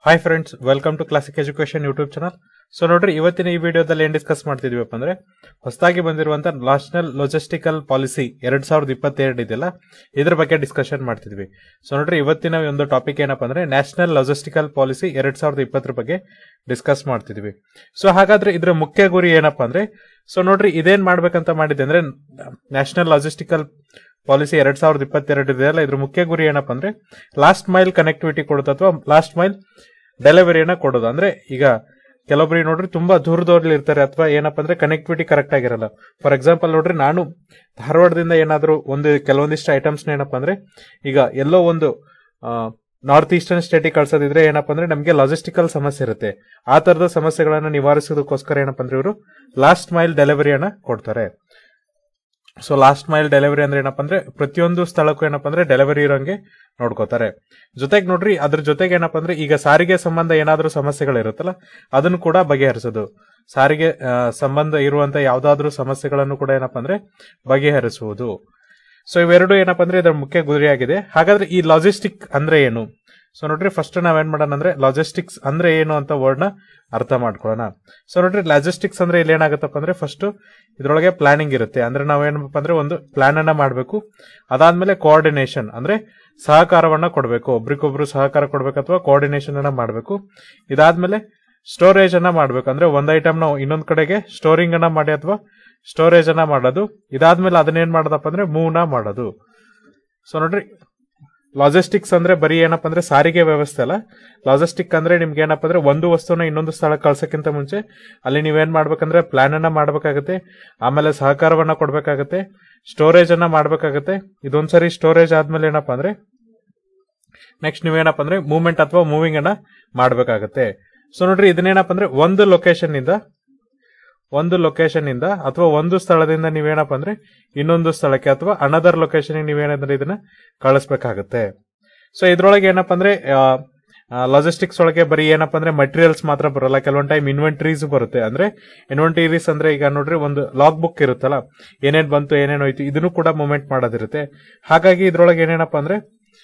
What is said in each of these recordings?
hi friends welcome to classic education YouTube channel so ನೋಡ್ರಿ ಇವತ್ತಿನ ಈ ವಿಡಿಯೋದಲ್ಲಿ ಏನ್ ಡಿಸ್ಕಸ್ ಮಾಡ್ತಿದ್ವಿಪ್ಪ ಅಂದ್ರೆ ಹೊಸದಾಗಿ ಬಂದಿರುವಂತ ನ್ಯಾಷನಲ್ ಲೊಜಿಸ್ಟಿಕಲ್ ಪಾಲಿಸಿ ಎರಡ್ ಸಾವಿರದ ಇಪ್ಪತ್ತೆರಡು ಇದೆಯಲ್ಲ ಇದ್ರ ಬಗ್ಗೆ ಡಿಸ್ಕಷನ್ ಮಾಡ್ತಿದ್ವಿ ಸೊ ನೋಡ್ರಿ ಇವತ್ತಿನ ಒಂದು ಟಾಪಿಕ್ ಏನಪ್ಪ ಅಂದ್ರೆ ನ್ಯಾಷನಲ್ ಲೊಜಿಸ್ಟಿಕಲ್ ಪಾಲಿಸಿ ಎರಡ್ ಸಾವಿರದ ಇಪ್ಪತ್ತರ ಬಗ್ಗೆ ಡಿಸ್ಕಸ್ ಮಾಡ್ತಿದ್ವಿ ಸೊ ಹಾಗಾದ್ರೆ ಇದ್ರ ಮುಖ್ಯ ಗುರಿ ಏನಪ್ಪಾ ಅಂದ್ರೆ ಸೊ ನೋಡ್ರಿ ಇದೇನ್ ಮಾಡ್ಬೇಕಂತ ಮಾಡಿದೆ ಅಂದ್ರೆ ನ್ಯಾಷನಲ್ ಲಾಜಿಸ್ಟಿಕಲ್ ಪಾಲಿಸಿ ಎರಡ್ ಸಾವಿರದ ಇಪ್ಪತ್ತೆರಡು ಇದೆಯಲ್ಲ ಇದ್ರ ಮುಖ್ಯ ಗುರಿ ಏನಪ್ಪಾ ಅಂದ್ರೆ ಲಾಸ್ಟ್ ಮೈಲ್ ಕನೆಕ್ಟಿವಿಟಿ ಕೊಡೋದು ಅಥವಾ ಲಾಸ್ಟ್ ಮೈಲ್ ಡೆಲಿವರಿಯನ್ನ ಕೊಡೋದು ಅಂದ್ರೆ ಈಗ ಕೆಲವೊಬ್ರಿಗೆ ನೋಡ್ರಿ ತುಂಬಾ ದೂರದವ್ರಲ್ಲಿ ಇರ್ತಾರೆ ಅಥವಾ ಏನಪ್ಪಾ ಅಂದ್ರೆ ಕನೆಕ್ಟಿವಿಟಿ ಕರೆಕ್ಟ್ ಆಗಿರಲ್ಲ ಫಾರ್ ಎಕ್ಸಾಂಪಲ್ ನೋಡ್ರಿ ನಾನು ಧಾರವಾಡದಿಂದ ಏನಾದ್ರು ಒಂದು ಕೆಲವೊಂದಿಷ್ಟು ಐಟಮ್ಸ್ ಏನಪ್ಪಾ ಅಂದ್ರೆ ಈಗ ಎಲ್ಲೋ ಒಂದು ನಾರ್ತ್ ಈಸ್ಟರ್ನ್ ಸ್ಟೇಟಿಗೆ ಕಳ್ಸೋದಿದ್ರೆ ಏನಪ್ಪಾ ಅಂದ್ರೆ ನಮಗೆ ಲಾಜಿಸ್ಟಿಕಲ್ ಸಮಸ್ಯೆ ಇರುತ್ತೆ ಆ ತರದ ಸಮಸ್ಯೆಗಳನ್ನ ನಿವಾರಿಸೋದಕ್ಕೋಸ್ಕರ ಏನಪ್ಪಾ ಅಂದ್ರೆ ಇವರು ಲಾಸ್ಟ್ ಮೈಲ್ ಡೆಲಿವರಿಯನ್ನ ಕೊಡ್ತಾರೆ ಸೊ ಲಾಸ್ಟ್ ಮೈಲ್ ಡೆಲಿವರಿ ಅಂದ್ರೆ ಏನಪ್ಪಾ ಅಂದ್ರೆ ಪ್ರತಿಯೊಂದು ಸ್ಥಳಕ್ಕೂ ಏನಪ್ಪಾ ಅಂದ್ರೆ ಡೆಲಿವರಿ ಇರೋಂಗೆ ನೋಡ್ಕೋತಾರೆ ಜೊತೆಗೆ ನೋಡ್ರಿ ಅದ್ರ ಜೊತೆಗೆ ಏನಪ್ಪಾ ಅಂದ್ರೆ ಈಗ ಸಾರಿಗೆ ಸಂಬಂಧ ಏನಾದ್ರೂ ಸಮಸ್ಯೆಗಳಿರುತ್ತಲ್ಲ ಅದನ್ನು ಕೂಡ ಬಗೆಹರಿಸೋದು ಸಾರಿಗೆ ಆ, ಸಂಬಂಧ ಇರುವಂತ ಯಾವ್ದಾದ್ರೂ ಸಮಸ್ಯೆಗಳನ್ನು ಕೂಡ ಏನಪ್ಪಾ ಅಂದ್ರೆ ಬಗೆಹರಿಸುವುದು ಸೊ ಇವೆರಡು ಏನಪ್ಪಾ ಅಂದ್ರೆ ಇದರ ಮುಖ್ಯ ಗುರಿಯಾಗಿದೆ ಹಾಗಾದ್ರೆ ಈ ಲಾಜಿಸ್ಟಿಕ್ ಅಂದ್ರೆ ಏನು ಸೊ ನೋಡ್ರಿ ಫಸ್ಟ್ ನಾವೇನ್ ಮಾಡೋಣ ಅಂದ್ರೆ ಲಾಜಿಸ್ಟಿಕ್ಸ್ ಅಂದ್ರೆ ಏನು ಅಂತ ವರ್ಡ್ ನ ಅರ್ಥ ಮಾಡ್ಕೊಳ್ಳೋಣ ಸೊ ನೋಡ್ರಿ ಲಾಜಿಸ್ಟಿಕ್ಸ್ ಅಂದ್ರೆ ಇಲ್ಲಿ ಏನಾಗುತ್ತಪ್ಪ ಅಂದ್ರೆ ಫಸ್ಟ್ ಇದ್ರೊಳಗೆ ಪ್ಲಾನಿಂಗ್ ಇರುತ್ತೆ ಅಂದ್ರೆ ನಾವೇನಪ್ಪ ಅಂದ್ರೆ ಒಂದು ಪ್ಲಾನ್ ಅನ್ನ ಮಾಡಬೇಕು ಅದಾದ್ಮೇಲೆ ಕೋಆರ್ಡಿನೇಷನ್ ಅಂದ್ರೆ ಸಹಕಾರವನ್ನ ಕೊಡಬೇಕು ಒಬ್ರಿಗೊಬ್ರು ಸಹಕಾರ ಕೊಡ್ಬೇಕು ಅಥವಾ ಕೋಆರ್ಡಿನೇಷನ್ ಅನ್ನ ಮಾಡಬೇಕು ಇದಾದ್ಮೇಲೆ ಸ್ಟೋರೇಜ್ ಅನ್ನ ಮಾಡ್ಬೇಕು ಅಂದ್ರೆ ಒಂದ್ ಐಟಮ್ ನಾವು ಇನ್ನೊಂದ್ ಕಡೆಗೆ ಸ್ಟೋರಿಂಗ್ ಅನ್ನ ಮಾಡಿ ಅಥವಾ ಸ್ಟೋರೇಜ್ ಅನ್ನ ಮಾಡೋದು ಇದಾದ್ಮೇಲೆ ಅದನ್ನೇನ್ ಮಾಡೋದಪ್ಪ ಅಂದ್ರೆ ಮೂವ್ ನ ಮಾಡೋದು ಸೊ ನೋಡ್ರಿ ಲಾಜಿಸ್ಟಿಕ್ಸ್ ಅಂದ್ರೆ ಬರೀ ಏನಪ್ಪ ಅಂದ್ರೆ ಸಾರಿಗೆ ವ್ಯವಸ್ಥೆ ಅಲ್ಲ ಲಾಜಿಸ್ಟಿಕ್ ಅಂದ್ರೆ ನಿಮ್ಗೆ ಏನಪ್ಪ ಅಂದ್ರೆ ಒಂದು ವಸ್ತುನ ಇನ್ನೊಂದು ಸ್ಥಳಕ್ಕೆ ಕಳ್ಸಕ್ಕಿಂತ ಮುಂಚೆ ಅಲ್ಲಿ ನೀವೇನ್ ಮಾಡ್ಬೇಕಂದ್ರೆ ಪ್ಲಾನ್ ಅನ್ನ ಮಾಡ್ಬೇಕಾಗತ್ತೆ ಆಮೇಲೆ ಸಹಕಾರವನ್ನ ಕೊಡ್ಬೇಕಾಗತ್ತೆ ಸ್ಟೋರೇಜ್ ಅನ್ನ ಮಾಡ್ಬೇಕಾಗತ್ತೆ ಇದೊಂದ್ಸರಿ ಸ್ಟೋರೇಜ್ ಆದ್ಮೇಲೆ ಏನಪ್ಪ ಅಂದ್ರೆ ನೆಕ್ಸ್ಟ್ ನೀವೇನಪ್ಪ ಅಂದ್ರೆ ಮೂವ್ಮೆಂಟ್ ಅಥವಾ ಮೂವಿಂಗ್ ಅನ್ನ ಮಾಡ್ಬೇಕಾಗತ್ತೆ ಸೊ ನೋಡ್ರಿ ಇದನ್ನೇನಪ್ಪ ಅಂದ್ರೆ ಒಂದು ಲೊಕೇಶನ್ ಇಂದ ಒಂದು ಲೊಕೇಶನ್ ಇಂದ ಅಥವಾ ಒಂದು ಸ್ಥಳದಿಂದ ನೀವೇನಪ್ಪ ಅಂದ್ರೆ ಇನ್ನೊಂದು ಸ್ಥಳಕ್ಕೆ ಅಥವಾ ಅನದರ್ ಲೊಕೇಶನ್ ನೀವೇನಂದ್ರೆ ಇದನ್ನ ಕಳಿಸ್ಬೇಕಾಗತ್ತೆ ಸೊ ಇದ್ರೊಳಗೆ ಏನಪ್ಪ ಅಂದ್ರೆ ಲಾಜಿಸ್ಟಿಕ್ಸ್ ಒಳಗೆ ಬರೀ ಏನಪ್ಪ ಅಂದ್ರೆ ಮಟೀರಿಯಲ್ಸ್ ಮಾತ್ರ ಬರಲ್ಲ ಕೆಲವೊಂದು ಟೈಮ್ ಇನ್ವೆಂಟ್ರೀಸ್ ಬರುತ್ತೆ ಅಂದ್ರೆ ಇನ್ವೆಂಟರೀಸ್ ಅಂದ್ರೆ ಈಗ ನೋಡ್ರಿ ಒಂದು ಲಾಗ್ ಬುಕ್ ಇರುತ್ತಲ್ಲ ಏನೇನ್ ಬಂತು ಏನೇನ್ ಹೋಯ್ತು ಇದನ್ನು ಕೂಡ ಮೂವ್ಮೆಂಟ್ ಮಾಡೋದಿರುತ್ತೆ ಹಾಗಾಗಿ ಇದ್ರೊಳಗೆ ಏನೇನಪ್ಪ ಅಂದ್ರೆ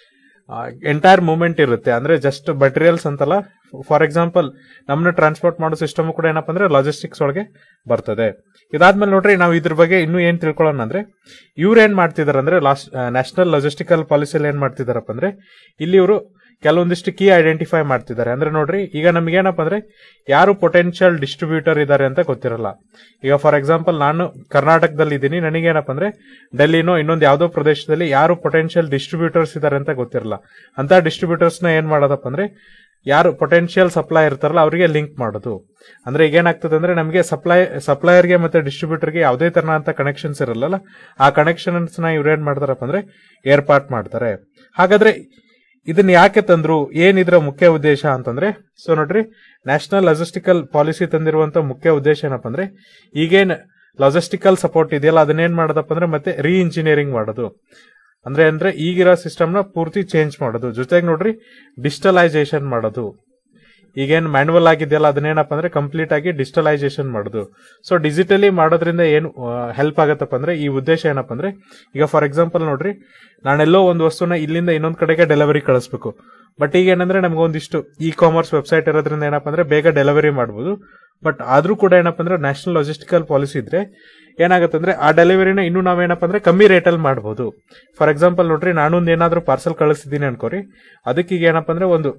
ಎಂಟೈರ್ ಮೂವ್ಮೆಂಟ್ ಇರುತ್ತೆ ಅಂದ್ರೆ ಜಸ್ಟ್ ಮಟೀರಿಯಲ್ಸ್ ಅಂತಲ್ಲ ಫಾರ್ ಎಕ್ಸಾಂಪಲ್ ನಮ್ಮನ್ನ ಟ್ರಾನ್ಸ್ಪೋರ್ಟ್ ಮಾಡೋ ಸಿಸ್ಟಮ್ ಕೂಡ ಏನಪ್ಪ ಅಂದ್ರೆ ಲಾಜಿಸ್ಟಿಕ್ಸ್ ಒಳಗೆ ಬರ್ತದೆ ಇದಾದ್ಮೇಲೆ ನೋಡ್ರಿ ನಾವು ಇದ್ರ ಬಗ್ಗೆ ಇನ್ನೂ ಏನ್ ತಿಳ್ಕೊಳ್ಳೋಣ ಅಂದ್ರೆ ಇವ್ರು ಏನ್ ಮಾಡ್ತಿದಾರೆ ಅಂದ್ರೆ ಲಾಸ್ಟ್ ನ್ಯಾಷನಲ್ ಲಾಜಿಸ್ಟಿಕಲ್ ಪಾಲಿಸಿಯಲ್ಲಿ ಏನ್ ಮಾಡ್ತಿದಾರಪ್ಪ ಅಂದ್ರೆ ಇಲ್ಲಿ ಇವರು ಕೆಲವೊಂದಿಷ್ಟು ಕೀ ಐಡೆಂಟಿಫೈ ಮಾಡ್ತಿದ್ದಾರೆ ಅಂದ್ರೆ ನೋಡ್ರಿ ಈಗ ನಮ್ಗೇನಪ್ಪ ಅಂದ್ರೆ ಯಾರು ಪೊಟೆನ್ಶಿಯಲ್ ಡಿಸ್ಟ್ರಿಬ್ಯೂಟರ್ ಇದ್ದಾರೆ ಅಂತ ಗೊತ್ತಿರಲ್ಲ ಈಗ ಫಾರ್ ಎಕ್ಸಾಂಪಲ್ ನಾನು ಕರ್ನಾಟಕದಲ್ಲಿ ಇದ್ದೀನಿ ನನಗೇನಪ್ಪ ಅಂದ್ರೆ ಡೆಲ್ಲಿನೋ ಇನ್ನೊಂದು ಯಾವ್ದೋ ಪ್ರದೇಶದಲ್ಲಿ ಯಾರು ಪೊಟೆನ್ಶಿಯಲ್ ಡಿಸ್ಟ್ರಿಬ್ಯೂಟರ್ಸ್ ಇದ್ದಾರೆ ಅಂತ ಗೊತ್ತಿರಲ್ಲ ಅಂತ ಡಿಸ್ಟ್ರಿಬ್ಯೂಟರ್ಸ್ ನ ಏನ್ ಮಾಡೋದಪ್ಪ ಅಂದ್ರೆ ಯಾರು ಪೊಟೆನ್ಶಿಯಲ್ ಸಪ್ಲೈ ಇರ್ತಾರಲ್ಲ ಅವರಿಗೆ ಲಿಂಕ್ ಮಾಡೋದು ಅಂದ್ರೆ ಈಗ ಏನಾಗ್ತದೆ ಅಂದ್ರೆ ನಮಗೆ ಸಪ್ಲೈ ಸಪ್ಲೈಯರ್ಗೆ ಮತ್ತೆ ಡಿಸ್ಟ್ರಿಬ್ಯೂಟರ್ಗೆ ಯಾವುದೇ ತರನಾದಂತ ಕನೆಕ್ಷನ್ಸ್ ಇರಲ್ಲ ಆ ಕನೆಕ್ಷನ್ಸ್ ನ ಇವ್ರು ಏನ್ ಮಾಡ್ತಾರಪ್ಪ ಅಂದ್ರೆ ಏರ್ಪಾಟ್ ಮಾಡ್ತಾರೆ ಹಾಗಾದ್ರೆ ಇದನ್ನ ಯಾಕೆ ತಂದ್ರು ಏನಿದ್ರ ಮುಖ್ಯ ಉದ್ದೇಶ ಅಂತಂದ್ರೆ ಸೊ ನೋಡ್ರಿ ನ್ಯಾಷನಲ್ ಲಾಜಿಸ್ಟಿಕಲ್ ಪಾಲಿಸಿ ತಂದಿರುವಂತ ಮುಖ್ಯ ಉದ್ದೇಶ ಏನಪ್ಪ ಅಂದ್ರೆ ಈಗೇನ್ ಲಾಜಿಸ್ಟಿಕಲ್ ಸಪೋರ್ಟ್ ಇದೆಯಲ್ಲ ಅದನ್ನೇನ್ ಮಾಡೋದಪ್ಪ ಅಂದ್ರೆ ಮತ್ತೆ ರೀ ಇಂಜಿನಿಯರಿಂಗ್ ಮಾಡೋದು ಅಂದ್ರೆ ಅಂದ್ರೆ ಈಗಿರೋ ಸಿಸ್ಟಮ್ ನ ಪೂರ್ತಿ ಚೇಂಜ್ ಮಾಡೋದು ಜೊತೆಗೆ ನೋಡ್ರಿ ಡಿಜಿಟಲೈಸೇಷನ್ ಮಾಡೋದು ಈಗೇನ್ ಮ್ಯಾನುವಲ್ ಆಗಿದೆಯಲ್ಲ ಅದನ್ನೇನಪ್ಪ ಅಂದ್ರೆ ಕಂಪ್ಲೀಟ್ ಆಗಿ ಡಿಜಿಟಲೈಸೇಷನ್ ಮಾಡೋದು ಸೊ ಡಿಜಿಟಲಿ ಮಾಡೋದ್ರಿಂದ ಏನು ಹೆಲ್ಪ್ ಆಗತ್ತಪ್ಪ ಅಂದ್ರೆ ಈ ಉದ್ದೇಶ ಏನಪ್ಪ ಅಂದ್ರೆ ಈಗ ಫಾರ್ ಎಕ್ಸಾಂಪಲ್ ನೋಡ್ರಿ ನಾನೆಲ್ಲೋ ಒಂದು ವಸ್ತುನ ಇಲ್ಲಿಂದ ಇನ್ನೊಂದ್ ಕಡೆಗೆ ಡೆಲಿವರಿ ಕಳಿಸ್ಬೇಕು ಬಟ್ ಈಗ ಏನಂದ್ರೆ ನಮ್ಗೆ ಒಂದಿಷ್ಟು ಇ ಕಾಮರ್ಸ್ ವೆಬ್ಸೈಟ್ ಇರೋದ್ರಿಂದ ಏನಪ್ಪ ಅಂದ್ರೆ ಬೇಗ ಡೆಲಿವರಿ ಮಾಡಬಹುದು ಬಟ್ ಆದ್ರೂ ಕೂಡ ಏನಪ್ಪ ಅಂದ್ರೆ ನ್ಯಾಷನಲ್ ಲಾಜಿಸ್ಟಿಕಲ್ ಪಾಲಿಸಿ ಇದ್ರೆ ಏನಾಗುತ್ತೆ ಅಂದ್ರೆ ಆ ಡೆಲಿವರಿನ ಇನ್ನೂ ನಾವೇನಪ್ಪ ಅಂದ್ರೆ ಕಮ್ಮಿ ರೇಟಲ್ಲಿ ಮಾಡಬಹುದು ಫಾರ್ ಎಕ್ಸಾಂಪಲ್ ನೋಡ್ರಿ ನಾನೊಂದು ಏನಾದ್ರೂ ಪಾರ್ಸಲ್ ಕಳಿಸ್ತಿದ್ದೀನಿ ಅನ್ಕೋರಿ ಅದಕ್ಕೆ ಈಗ ಏನಪ್ಪ ಅಂದ್ರೆ ಒಂದು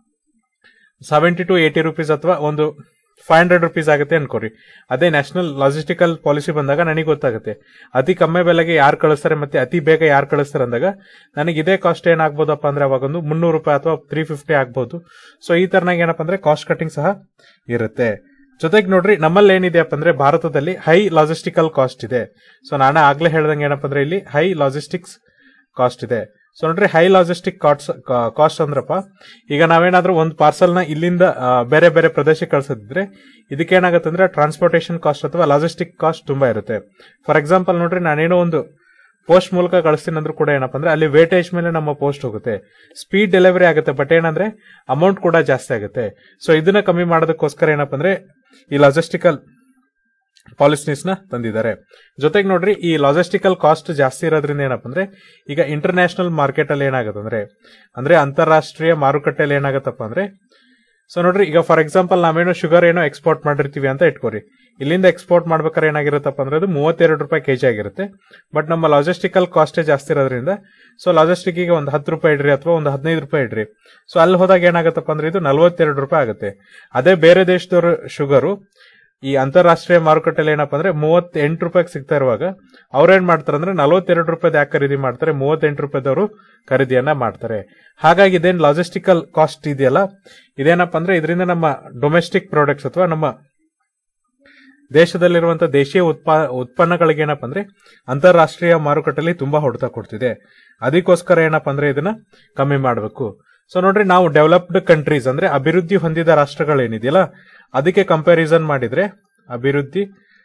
ಸೆವೆಂಟಿ ಟು ಏಯ್ಟಿ ರುಪೀಸ್ ಅಥವಾ ಒಂದು ಫೈವ್ ಹಂಡ್ರೆಡ್ ರುಪೀಸ್ ಆಗುತ್ತೆ ಅನ್ಕೋರಿ ಅದೇ ನ್ಯಾಷನಲ್ ಲಾಜಿಸ್ಟಿಕಲ್ ಪಾಲಿಸಿ ಬಂದಾಗ ನನಗೆ ಗೊತ್ತಾಗುತ್ತೆ ಅತಿ ಕಮ್ಮಿ ಬೆಲೆಗೆ ಯಾರು ಕಳಿಸ್ತಾರೆ ಮತ್ತೆ ಅತಿ ಬೇಗ ಯಾರು ಕಳಿಸ್ತಾರೆ ಅಂದಾಗ ನನಗೆ ಇದೇ ಕಾಸ್ಟ್ ಏನಾಗ್ಬೋದಪ್ಪ ಅಂದ್ರೆ ಅವಾಗ ಒಂದು ಮುನ್ನೂರು ರೂಪಾಯಿ ಅಥವಾ ತ್ರೀ ಫಿಫ್ಟಿ ಆಗ್ಬೋದು ಸೊ ಈ ತರನಾಗ ಏನಪ್ಪ ಅಂದ್ರೆ ಕಾಸ್ಟ್ ಕಟಿಂಗ್ ಸಹ ಇರುತ್ತೆ ಜೊತೆಗೆ ನೋಡ್ರಿ ನಮ್ಮಲ್ಲಿ ಏನಿದೆಯಪ್ಪ ಅಂದ್ರೆ ಭಾರತದಲ್ಲಿ ಹೈ ಲಾಜಿಸ್ಟಿಕಲ್ ಕಾಸ್ಟ್ ಇದೆ ಸೊ ನಾನೇ ಆಗ್ಲೇ ಹೇಳ್ದಂಗೆ ಏನಪ್ಪ ಅಂದ್ರೆ ಇಲ್ಲಿ ಹೈ ಲಾಜಿಸ್ಟಿಕ್ಸ್ ಕಾಸ್ಟ್ ಇದೆ ಸೊ ನೋಡ್ರಿ ಹೈ ಲಾಜಿಸ್ಟಿಕ್ ಕಾಸ್ಟ್ ಕಾಸ್ಟ್ ಅಂದ್ರಪ್ಪ ಈಗ ನಾವೇನಾದ್ರೂ ಒಂದು ಪಾರ್ಸಲ್ನ ಇಲ್ಲಿಂದ ಆ, ಬೇರೆ ಬೇರೆ ಪ್ರದೇಶಕ್ಕೆ ಕಳ್ಸೋದಿದ್ರೆ ಇದಕ್ಕೇನಾಗುತ್ತೆ ಅಂದ್ರೆ ಟ್ರಾನ್ಸ್ಪೋರ್ಟೇಷನ್ ಕಾಸ್ಟ್ ಅಥವಾ ಲಾಜಿಸ್ಟಿಕ್ ಕಾಸ್ಟ್ ತುಂಬಾ ಇರುತ್ತೆ ಫಾರ್ ಎಕ್ಸಾಂಪಲ್ ನೋಡ್ರಿ ನಾನೇನೋ ಒಂದು ಪೋಸ್ಟ್ ಮೂಲಕ ಕಳಿಸ್ತೀನಿ ಅಂದ್ರೂ ಕೂಡ ಏನಪ್ಪ ಅಂದ್ರೆ ಅಲ್ಲಿ ವೇಟೇಜ್ ಮೇಲೆ ನಮ್ಮ ಪೋಸ್ಟ್ ಹೋಗುತ್ತೆ ಸ್ಪೀಡ್ ಡೆಲಿವರಿ ಆಗುತ್ತೆ ಬಟ್ ಏನಂದ್ರೆ ಅಮೌಂಟ್ ಕೂಡ ಜಾಸ್ತಿ ಆಗುತ್ತೆ ಸೊ ಇದನ್ನ ಕಮ್ಮಿ ಮಾಡೋದಕ್ಕೋಸ್ಕರ ಏನಪ್ಪ ಅಂದ್ರೆ ಈ ಲಾಜಿಸ್ಟಿಕಲ್ ಪಾಲಿಸೀಸ್ ನ ತಂದಿದ್ದಾರೆ ಜೊತೆಗೆ ನೋಡ್ರಿ ಈ ಲಾಜಿಸ್ಟಿಕಲ್ ಕಾಸ್ಟ್ ಜಾಸ್ತಿ ಇರೋದ್ರಿಂದ ಏನಪ್ಪ ಅಂದ್ರೆ ಈಗ ಇಂಟರ್ನ್ಯಾಷನಲ್ ಮಾರ್ಕೆಟ್ ಅಲ್ಲಿ ಏನಾಗುತ್ತೆ ಅಂದ್ರೆ ಅಂದ್ರೆ ಅಂತಾರಾಷ್ಟ್ರೀಯ ಮಾರುಕಟ್ಟೆಯಲ್ಲಿ ಏನಾಗತ್ತಪ್ಪ ಅಂದ್ರೆ ಸೊ ನೋಡ್ರಿ ಈಗ ಫಾರ್ ಎಕ್ಸಾಂಪಲ್ ನಾವೇನೋ ಶುಗರ್ ಏನೋ ಎಕ್ಸ್ಪೋರ್ಟ್ ಮಾಡಿರ್ತೀವಿ ಅಂತ ಇಟ್ಕೋರಿ ಇಲ್ಲಿಂದ ಎಕ್ಸ್ಪೋರ್ಟ್ ಮಾಡ್ಬೇಕಾದ್ರೆ ಏನಾಗಿರುತ್ತಪ್ಪ ಅಂದ್ರೆ ಅದು ಮೂವತ್ತೆರಡು ರೂಪಾಯಿ ಕೆಜಿ ಆಗಿರುತ್ತೆ ಬಟ್ ನಮ್ಮ ಲಾಜಿಸ್ಟಿಕಲ್ ಕಾಸ್ಟೇ ಜಾಸ್ತಿ ಇರೋದ್ರಿಂದ ಸೊ ಲಾಜಿಸ್ಟಿಕ್ಗೆ ಒಂದು ಹತ್ತು ರೂಪಾಯಿ ಇಡ್ರಿ ಅಥವಾ ಒಂದು ಹದಿನೈದು ರೂಪಾಯಿ ಇಡ್ರಿ ಸೊ ಅಲ್ಲಿ ಹೋದಾಗ ಏನಾಗುತ್ತಪ್ಪ ಅಂದ್ರೆ ಇದು ನಲ್ವತ್ತೆರಡು ರೂಪಾಯಿ ಆಗುತ್ತೆ ಅದೇ ಬೇರೆ ದೇಶದವರು ಶುಗರು ಈ ಅಂತಾರಾಷ್ಟ್ರೀಯ ಮಾರುಕಟ್ಟೆಯಲ್ಲಿ ಏನಪ್ಪ ಅಂದ್ರೆ ಮೂವತ್ತೆಂಟು ರೂಪಾಯಿಗೆ ಸಿಗ್ತಾ ಇರುವಾಗ ಅವ್ರೇನ್ ಮಾಡ್ತಾರೆ ಅಂದ್ರೆ ನಲವತ್ತೆರಡು ರೂಪಾಯಿದ ಯಾಕೆ ಖರೀದಿ ಮಾಡ್ತಾರೆ ಮೂವತ್ತೆಂಟು ರೂಪಾಯಿದವರು ಖರೀದಿಯನ್ನ ಮಾಡ್ತಾರೆ ಹಾಗಾಗಿ ಇದೇನ್ ಲಾಜಿಸ್ಟಿಕಲ್ ಕಾಸ್ಟ್ ಇದೆಯಲ್ಲ ಇದೇನಪ್ಪ ಅಂದ್ರೆ ಇದರಿಂದ ನಮ್ಮ ಡೊಮೆಸ್ಟಿಕ್ ಪ್ರಾಡಕ್ಟ್ಸ್ ಅಥವಾ ನಮ್ಮ ದೇಶದಲ್ಲಿರುವಂತಹ ದೇಶೀಯ ಉತ್ಪಾ ಉತ್ಪನ್ನಗಳಿಗೆ ಏನಪ್ಪ ಅಂದ್ರೆ ಅಂತಾರಾಷ್ಟ್ರೀಯ ಮಾರುಕಟ್ಟೆಯಲ್ಲಿ ತುಂಬಾ ಹೊಡೆತ ಕೊಡ್ತಿದೆ ಅದಕ್ಕೋಸ್ಕರ ಏನಪ್ಪ ಅಂದ್ರೆ ಇದನ್ನ ಕಮ್ಮಿ ಮಾಡಬೇಕು ಸೊ ನೋಡ್ರಿ ನಾವು ಡೆವಲಪ್ಡ್ ಕಂಟ್ರೀಸ್ ಅಂದ್ರೆ ಅಭಿವೃದ್ಧಿ ಹೊಂದಿದ ರಾಷ್ಟ್ರಗಳೇನಿದೆಯಲ್ಲ ಅದಕ್ಕೆ ಕಂಪ್ಯಾರಿಸನ್ ಮಾಡಿದ್ರೆ ಅಭಿವೃದ್ಧಿ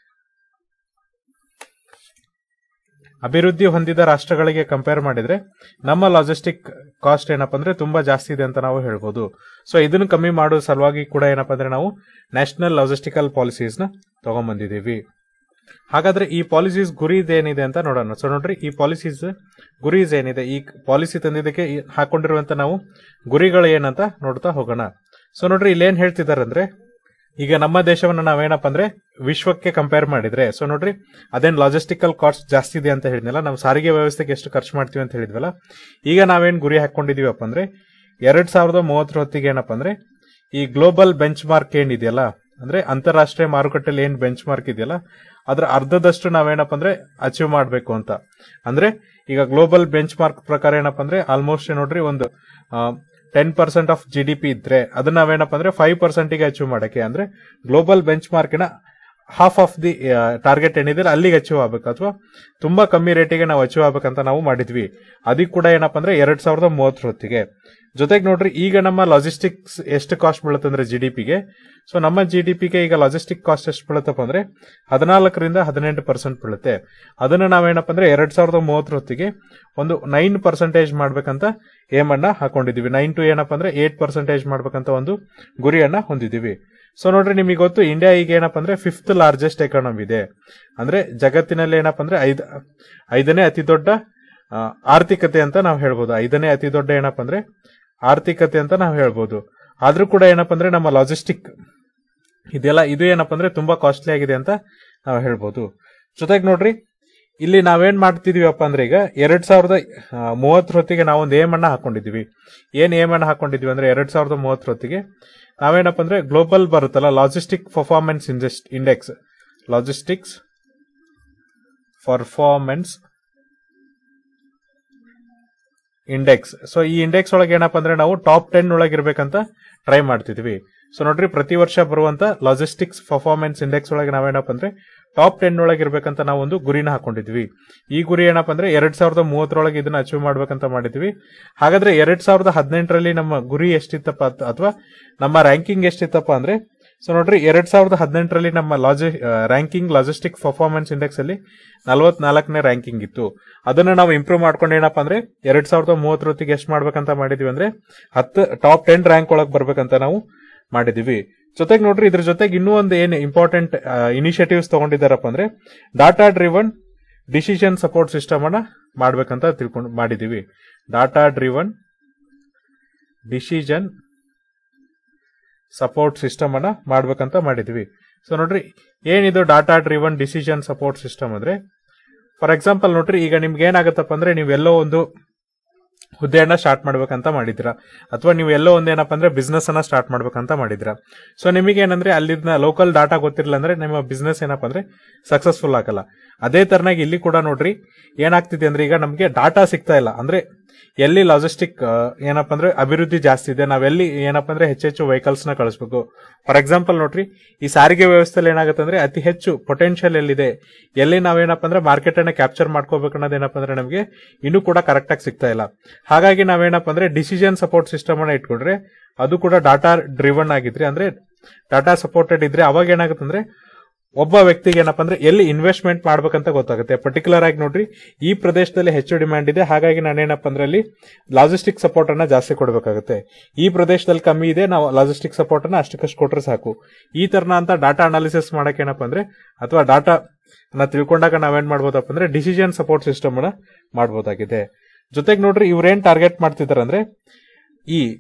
ಅಭಿವೃದ್ಧಿ ಹೊಂದಿದ ರಾಷ್ಟ್ರಗಳಿಗೆ ಕಂಪೇರ್ ಮಾಡಿದ್ರೆ ನಮ್ಮ ಲಾಜಿಸ್ಟಿಕ್ ಕಾಸ್ಟ್ ಏನಪ್ಪ ಅಂದ್ರೆ ತುಂಬಾ ಜಾಸ್ತಿ ಇದೆ ಅಂತ ನಾವು ಹೇಳ್ಬೋದು ಸೊ ಇದನ್ನು ಕಮ್ಮಿ ಮಾಡೋ ಸಲುವಾಗಿ ಕೂಡ ಏನಪ್ಪ ಅಂದ್ರೆ ನಾವು ನ್ಯಾಷನಲ್ ಲಾಜಿಸ್ಟಿಕಲ್ ಪಾಲಿಸೀಸ್ ನ ತಗೊಂಡ್ಬಂದಿದ್ದೀವಿ ಹಾಗಾದ್ರೆ ಈ ಪಾಲಿಸೀಸ್ ಗುರಿ ಏನಿದೆ ಅಂತ ನೋಡೋಣ ಸೊ ನೋಡ್ರಿ ಈ ಪಾಲಿಸೀಸ್ ಗುರೀಸ್ ಏನಿದೆ ಈ ಪಾಲಿಸಿ ತಂದಿದ್ದಕ್ಕೆ ಈ ಹಾಕೊಂಡಿರುವಂತ ನಾವು ಗುರಿಗಳು ಏನಂತ ನೋಡ್ತಾ ಹೋಗೋಣ ಸೊ ನೋಡ್ರಿ ಇಲ್ಲಿ ಏನ್ ಹೇಳ್ತಿದಾರೆ ಅಂದ್ರೆ ಈಗ ನಮ್ಮ ದೇಶವನ್ನ ನಾವೇನಪ್ಪ ಅಂದ್ರೆ ವಿಶ್ವಕ್ಕೆ ಕಂಪೇರ್ ಮಾಡಿದ್ರೆ ಸೊ ನೋಡ್ರಿ ಅದೇನ್ ಲಾಜಿಸ್ಟಿಕಲ್ ಕಾಸ್ಟ್ ಜಾಸ್ತಿ ಇದೆ ಅಂತ ಹೇಳಿದ್ನಲ್ಲ ನಾವು ಸಾರಿಗೆ ವ್ಯವಸ್ಥೆಗೆ ಎಷ್ಟು ಖರ್ಚು ಮಾಡ್ತೀವಿ ಅಂತ ಹೇಳಿದ್ವಲ್ಲ ಈಗ ನಾವೇನ್ ಗುರಿ ಹಾಕೊಂಡಿದೀವಪ್ಪ ಅಂದ್ರೆ ಎರಡ್ ಸಾವಿರದ ಮೂವತ್ತರ ಹೊತ್ತಿಗೆ ಏನಪ್ಪ ಅಂದ್ರೆ ಈ ಗ್ಲೋಬಲ್ ಬೆಂಚ್ ಮಾರ್ಕ್ ಏನಿದೆಯಲ್ಲ ಅಂದ್ರೆ ಅಂತಾರಾಷ್ಟ್ರೀಯ ಮಾರುಕಟ್ಟೆಯಲ್ಲಿ ಏನ್ ಬೆಂಚ್ ಮಾರ್ಕ್ ಇದೆಯಲ್ಲ ಅದ್ರ ಅರ್ಧದಷ್ಟು ನಾವೇನಪ್ಪ ಅಂದ್ರೆ ಅಚೀವ್ ಮಾಡಬೇಕು ಅಂತ ಅಂದ್ರೆ ಈಗ ಗ್ಲೋಬಲ್ ಬೆಂಚ್ ಮಾರ್ಕ್ ಪ್ರಕಾರ ಏನಪ್ಪ ಅಂದ್ರೆ ಆಲ್ಮೋಸ್ಟ್ ನೋಡ್ರಿ ಒಂದು ten percent of G D P ಇದ್ರೆ ಅದನ್ನ ನಾವೇನಪ್ಪ ಅಂದ್ರೆ ಫೈವ್ ಪರ್ಸೆಂಟಿಗೆ ಅಚೀವ್ ಮಾಡಕ್ಕೆ ಅಂದ್ರೆ ಗ್ಲೋಬಲ್ ಬೆಂಚ್ ಮಾರ್ಕಿನ ಹಾಫ್ ಆಫ್ ದಿ ಟಾರ್ಗೆಟ್ ಏನಿದೆ ಅಲ್ಲಿಗೆ ಅಚೀವ್ ಆಗ್ಬೇಕು ಅಥವಾ ತುಂಬಾ ಕಮ್ಮಿ ರೇಟಿಗೆ ನಾವು ಅಚೀವ್ ಆಗ್ಬೇಕಂತ ನಾವು ಮಾಡಿದ್ವಿ ಅದಕ್ಕೆ ಕೂಡ ಏನಪ್ಪ ಅಂದ್ರೆ ಎರಡ್ ಸಾವಿರದ ಮೂವತ್ತರ ಹೊತ್ತಿಗೆ ಜೊತೆಗೆ ನೋಡ್ರಿ ಈಗ ನಮ್ಮ ಲಾಜಿಸ್ಟಿಕ್ಸ್ ಎಷ್ಟು ಕಾಸ್ಟ್ ಬೀಳುತ್ತೆ ಅಂದ್ರೆ ಜಿ ಡಿ ಪಿಗೆ ಸೊ ನಮ್ಮ ಜಿ ಡಿ ಪಿಗೆ ಈಗ ಲಾಜಿಸ್ಟಿಕ್ ಕಾಸ್ಟ್ ಎಷ್ಟು ಬೀಳುತ್ತಪ್ಪ ಅಂದ್ರೆ ಹದಿನಾಲ್ಕರಿಂದ ಹದಿನೆಂಟು ಪರ್ಸೆಂಟ್ ಬೀಳುತ್ತೆ ಅದನ್ನ ನಾವೇನಪ್ಪ ಅಂದ್ರೆ ಎರಡ್ ಸಾವಿರದ ಮೂವತ್ತರ ಹೊತ್ತಿಗೆ ಒಂದು ನೈನ್ ಪರ್ಸೆಂಟೇಜ್ ಮಾಡ್ಬೇಕಂತ ಏಮ್ ಅನ್ನ ಹಾಕೊಂಡಿದೀವಿ ನೈನ್ ಟು ಏನಪ್ಪ ಅಂದ್ರೆ ಏಟ್ ಪರ್ಸೆಂಟೇಜ್ ಮಾಡ್ಬೇಕಂತ ಒಂದು ಗುರಿಯನ್ನ ಹೊಂದಿದೀವಿ ಸೊ ನೋಡ್ರಿ ನಿಮಗೆ ಗೊತ್ತು ಇಂಡಿಯಾ ಈಗ ಏನಪ್ಪ ಅಂದ್ರೆ ಫಿಫ್ತ್ ಲಾರ್ಜೆಸ್ಟ್ ಎಕಾನಮಿ ಇದೆ ಅಂದ್ರೆ ಜಗತ್ತಿನಲ್ಲಿ ಏನಪ್ಪ ಅಂದ್ರೆ ಐದ್ ಐದನೇ ಅತಿ ದೊಡ್ಡ ಆ, ಆರ್ಥಿಕತೆ ಅಂತ ನಾವು ಹೇಳ್ಬೋದು ಐದನೇ ಅತಿ ದೊಡ್ಡ ಏನಪ್ಪ ಅಂದ್ರೆ ಆರ್ಥಿಕತೆ ಅಂತ ನಾವು ಹೇಳ್ಬೋದು ಆದ್ರೂ ಕೂಡ ಏನಪ್ಪ ಅಂದ್ರೆ ನಮ್ಮ ಲಾಜಿಸ್ಟಿಕ್ ಇದೆಲ್ಲ ಇದು ಏನಪ್ಪ ಅಂದ್ರೆ ತುಂಬಾ ಕಾಸ್ಟ್ಲಿ ಆಗಿದೆ ಅಂತ ನಾವು ಹೇಳ್ಬೋದು ಜೊತೆಗೆ ನೋಡ್ರಿ ಇಲ್ಲಿ ನಾವೇನ್ ಮಾಡ್ತಿದೀವಪ್ಪ ಅಂದ್ರೆ ಈಗ ಎರಡ್ ಸಾವಿರದ ಮೂವತ್ತರ ಹೊತ್ತಿಗೆ ನಾವೊಂದು ಏಮ್ ಅನ್ನ ಹಾಕೊಂಡಿದೀವಿ ಏನ್ ಏಮ್ ಅನ್ನ ಹಾಕೊಂಡಿದೀವಿ ಅಂದ್ರೆ ಎರಡ್ ಸಾವಿರದ ಮೂವತ್ತರ ಹೊತ್ತಿಗೆ ನಾವೇನಪ್ಪ ಅಂದ್ರೆ ಗ್ಲೋಬಲ್ ಬರುತ್ತಲ್ಲ logistic performance index logistics performance index so ಈ ಇಂಡೆಕ್ಸ್ ಒಳಗೆ ಏನಪ್ಪ ಅಂದ್ರೆ ನಾವು ಟಾಪ್ ಟೆನ್ ಒಳಗೆ ಇರ್ಬೇಕಂತ ಟ್ರೈ ಮಾಡ್ತಿದ್ವಿ ಸೊ ನೋಡ್ರಿ ಪ್ರತಿ ವರ್ಷ ಬರುವಂತ ಲಾಜಿಸ್ಟಿಕ್ಸ್ ಪರ್ಫಾರ್ಮೆನ್ಸ್ ಇಂಡೆಕ್ಸ್ ಒಳಗೆ ನಾವೇನಪ್ಪ ಅಂದ್ರೆ ಟಾಪ್ ಟೆನ್ ಒಳಗೆ ಇರ್ಬೇಕಂತ ನಾವು ಒಂದು ಗುರಿನ ಹಾಕೊಂಡಿದ್ವಿ ಈ ಗುರಿ ಏನಪ್ಪ ಅಂದ್ರೆ ಎರಡ್ ಸಾವಿರದ ಮೂವತ್ತರೊಳಗೆ ಇದನ್ನ ಅಚೀವ್ ಮಾಡ್ಬೇಕಂತ ಮಾಡಿದ್ವಿ ಹಾಗಾದ್ರೆ ಎರಡ್ ಸಾವಿರದ ಹದಿನೆಂಟರಲ್ಲಿ ನಮ್ಮ ಗುರಿ ಎಷ್ಟಿತ್ತಪ್ಪ ಅಥವಾ ನಮ್ಮ ರ್ಯಾಂಕಿಂಗ್ ಎಷ್ಟಿತ್ತಪ್ಪ ಅಂದ್ರೆ ಸೊ ನೋಡ್ರಿ ಎರಡ್ ಸಾವಿರದ ಹದಿನೆಂಟರಲ್ಲಿ ನಮ್ಮ ಲಾಜಿ ರ್ಯಾಂಕಿಂಗ್ ಲಾಜಿಸ್ಟಿಕ್ ಪರ್ಫಾರ್ಮೆನ್ಸ್ ಇಂಡೆಕ್ಸ್ ಅಲ್ಲಿ ನಲವತ್ನಾಲ್ಕನೇ ರ್ಯಾಂಕಿಂಗ್ ಇತ್ತು ಅದನ್ನ ನಾವು ಇಂಪ್ರೂವ್ ಮಾಡ್ಕೊಂಡು ಏನಪ್ಪಾ ಅಂದ್ರೆ ಎರಡ್ ಸಾವಿರದ ಮೂವತ್ತರ ಹೊತ್ತಿಗೆ ಎಷ್ಟು ಮಾಡ್ಬೇಕಂತ ಮಾಡಿದ್ವಿ ಅಂದ್ರೆ ಹತ್ತು ಟಾಪ್ ಟೆನ್ ರ್ಯಾಂಕ್ ಒಳಗೆ ಬರ್ಬೇಕಂತ ನಾವು ಮಾಡಿದೀವಿ ಜೊತೆಗೆ ನೋಡ್ರಿ ಇದ್ರ ಜೊತೆಗೆ ಇನ್ನೂ ಒಂದು ಏನು ಇಂಪಾರ್ಟೆಂಟ್ ಇನಿಷಿಯೇಟಿವ್ಸ್ ತಗೊಂಡಿದ್ದಾರಪ್ಪ ಅಂದ್ರೆ data driven decision support system ಅನ್ನ ಮಾಡ್ಬೇಕಂತ ತಿಳ್ಕೊಂಡು ಮಾಡಿದೀವಿ data driven decision support system ಅನ್ನ ಮಾಡ್ಬೇಕಂತ ಮಾಡಿದ್ವಿ ಸೊ ನೋಡ್ರಿ ಏನಿದು data driven decision support system ಅಂದ್ರೆ ಫಾರ್ ಎಕ್ಸಾಂಪಲ್ ನೋಡ್ರಿ ಈಗ ನಿಮ್ಗೆ ಏನಾಗತ್ತಪ್ಪ ಅಂದ್ರೆ ನೀವೆಲ್ಲೋ ಒಂದು ಹುದ್ದೆಯನ್ನ ಸ್ಟಾರ್ಟ್ ಮಾಡ್ಬೇಕಂತ ಮಾಡಿದ್ರ ಅಥವಾ ನೀವು ಎಲ್ಲೋ ಒಂದೇನಪ್ಪ ಅಂದ್ರೆ ಬಿಸ್ನೆಸ್ ಅನ್ನ ಸ್ಟಾರ್ಟ್ ಮಾಡ್ಬೇಕಂತ ಮಾಡಿದ್ರ ಸೊ ನಿಮಗೆ ಏನಂದ್ರೆ ಅಲ್ಲಿನ ಲೋಕಲ್ ಡಾಟಾ ಗೊತ್ತಿರಲಿಲ್ಲ ಅಂದ್ರೆ ನಿಮ್ಮ ಬಿಸ್ನೆಸ್ ಏನಪ್ಪ ಅಂದ್ರೆ ಸಕ್ಸಸ್ಫುಲ್ ಆಗಲ್ಲ ಅದೇ ತರನಾಗಿ ಇಲ್ಲಿ ಕೂಡ ನೋಡ್ರಿ ಏನಾಗ್ತಿದೆ ಅಂದ್ರೆ ಈಗ ನಮಗೆ ಡಾಟಾ ಸಿಗ್ತಾ ಇಲ್ಲ ಅಂದ್ರೆ ಎಲ್ಲಿ ಲಾಜಿಸ್ಟಿಕ್ ಏನಪ್ಪ ಅಂದ್ರೆ ಅಭಿವೃದ್ಧಿ ಜಾಸ್ತಿ ಇದೆ ನಾವೆಲ್ಲಿ ಏನಪ್ಪ ಅಂದ್ರೆ ಹೆಚ್ಚೆಚ್ಚು ವೆಹಿಕಲ್ಸ್ ನ ಕಳಿಸ್ಬೇಕು ಫಾರ್ ಎಕ್ಸಾಂಪಲ್ ನೋಡ್ರಿ ಈ ಸಾರಿಗೆ ವ್ಯವಸ್ಥೆಯಲ್ಲಿ ಏನಾಗುತ್ತೆ ಅಂದ್ರೆ ಅತಿ ಹೆಚ್ಚು ಪೊಟೆನ್ಶಿಯಲ್ ಎಲ್ಲಿದೆ ಎಲ್ಲಿ ನಾವೇನಪ್ಪ ಅಂದ್ರೆ ಮಾರ್ಕೆಟ್ ಅನ್ನ ಕ್ಯಾಪ್ಚರ್ ಮಾಡ್ಕೋಬೇಕು ಅನ್ನೋದೇನಪ್ಪ ಅಂದ್ರೆ ನಮಗೆ ಇನ್ನೂ ಕೂಡ ಕರೆಕ್ಟ್ ಆಗಿ ಸಿಗ್ತಾ ಇಲ್ಲ ಹಾಗಾಗಿ ನಾವೇನಪ್ಪ ಅಂದ್ರೆ ಡಿಸಿಷನ್ ಸಪೋರ್ಟ್ ಸಿಸ್ಟಮ್ ಅನ್ನ ಇಟ್ಕೊಂಡ್ರೆ ಅದು ಕೂಡ ಡಾಟಾ ಡ್ರಿವನ್ ಆಗಿದ್ರೆ ಅಂದ್ರೆ ಡಾಟಾ ಸಪೋರ್ಟೆಡ್ ಇದ್ರೆ ಅವಾಗ ಏನಾಗುತ್ತೆ ಅಂದ್ರೆ ಒಬ್ಬ ವ್ಯಕ್ತಿಗೆ ಏನಪ್ಪ ಅಂದ್ರೆ ಎಲ್ಲಿ ಇನ್ವೆಸ್ಟ್ಮೆಂಟ್ ಮಾಡ್ಬೇಕಂತ ಗೊತ್ತಾಗುತ್ತೆ ಪರ್ಟಿಕ್ಯುಲರ್ ಆಗಿ ನೋಡ್ರಿ ಈ ಪ್ರದೇಶದಲ್ಲಿ ಹೆಚ್ಚು ಡಿಮ್ಯಾಂಡ್ ಇದೆ ಹಾಗಾಗಿ ನಾನೇನಪ್ಪ ಅಂದ್ರೆ ಅಲ್ಲಿ ಲಾಜಿಸ್ಟಿಕ್ ಸಪೋರ್ಟ್ ಅನ್ನ ಜಾಸ್ತಿ ಕೊಡಬೇಕಾಗುತ್ತೆ ಈ ಪ್ರದೇಶದಲ್ಲಿ ಕಮ್ಮಿ ಇದೆ ನಾವು ಲಾಜಿಸ್ಟಿಕ್ ಸಪೋರ್ಟ್ ಅನ್ನ ಅಷ್ಟಕ್ಕಷ್ಟು ಕೊಟ್ರೆ ಸಾಕು ಈ ತರನ ಅಂತ ಡಾಟಾ ಅನಾಲಿಸಿಸ್ ಮಾಡಕ್ ಏನಪ್ಪ ಅಂದ್ರೆ ಅಥವಾ ಡಾಟಾ ಅನ್ನ ತಿಳ್ಕೊಂಡಾಗ ನಾವೇನ್ ಮಾಡ್ಬೋದಪ್ಪ ಅಂದ್ರೆ ಡಿಸಿಷನ್ ಸಪೋರ್ಟ್ ಸಿಸ್ಟಮ್ ಅನ್ನ ಮಾಡ್ಬೋದಾಗಿದೆ ಜೊತೆಗೆ ನೋಡ್ರಿ ಇವ್ರೇನ್ ಟಾರ್ಗೆಟ್ ಮಾಡ್ತಿದಾರೆ ಅಂದ್ರೆ ಈ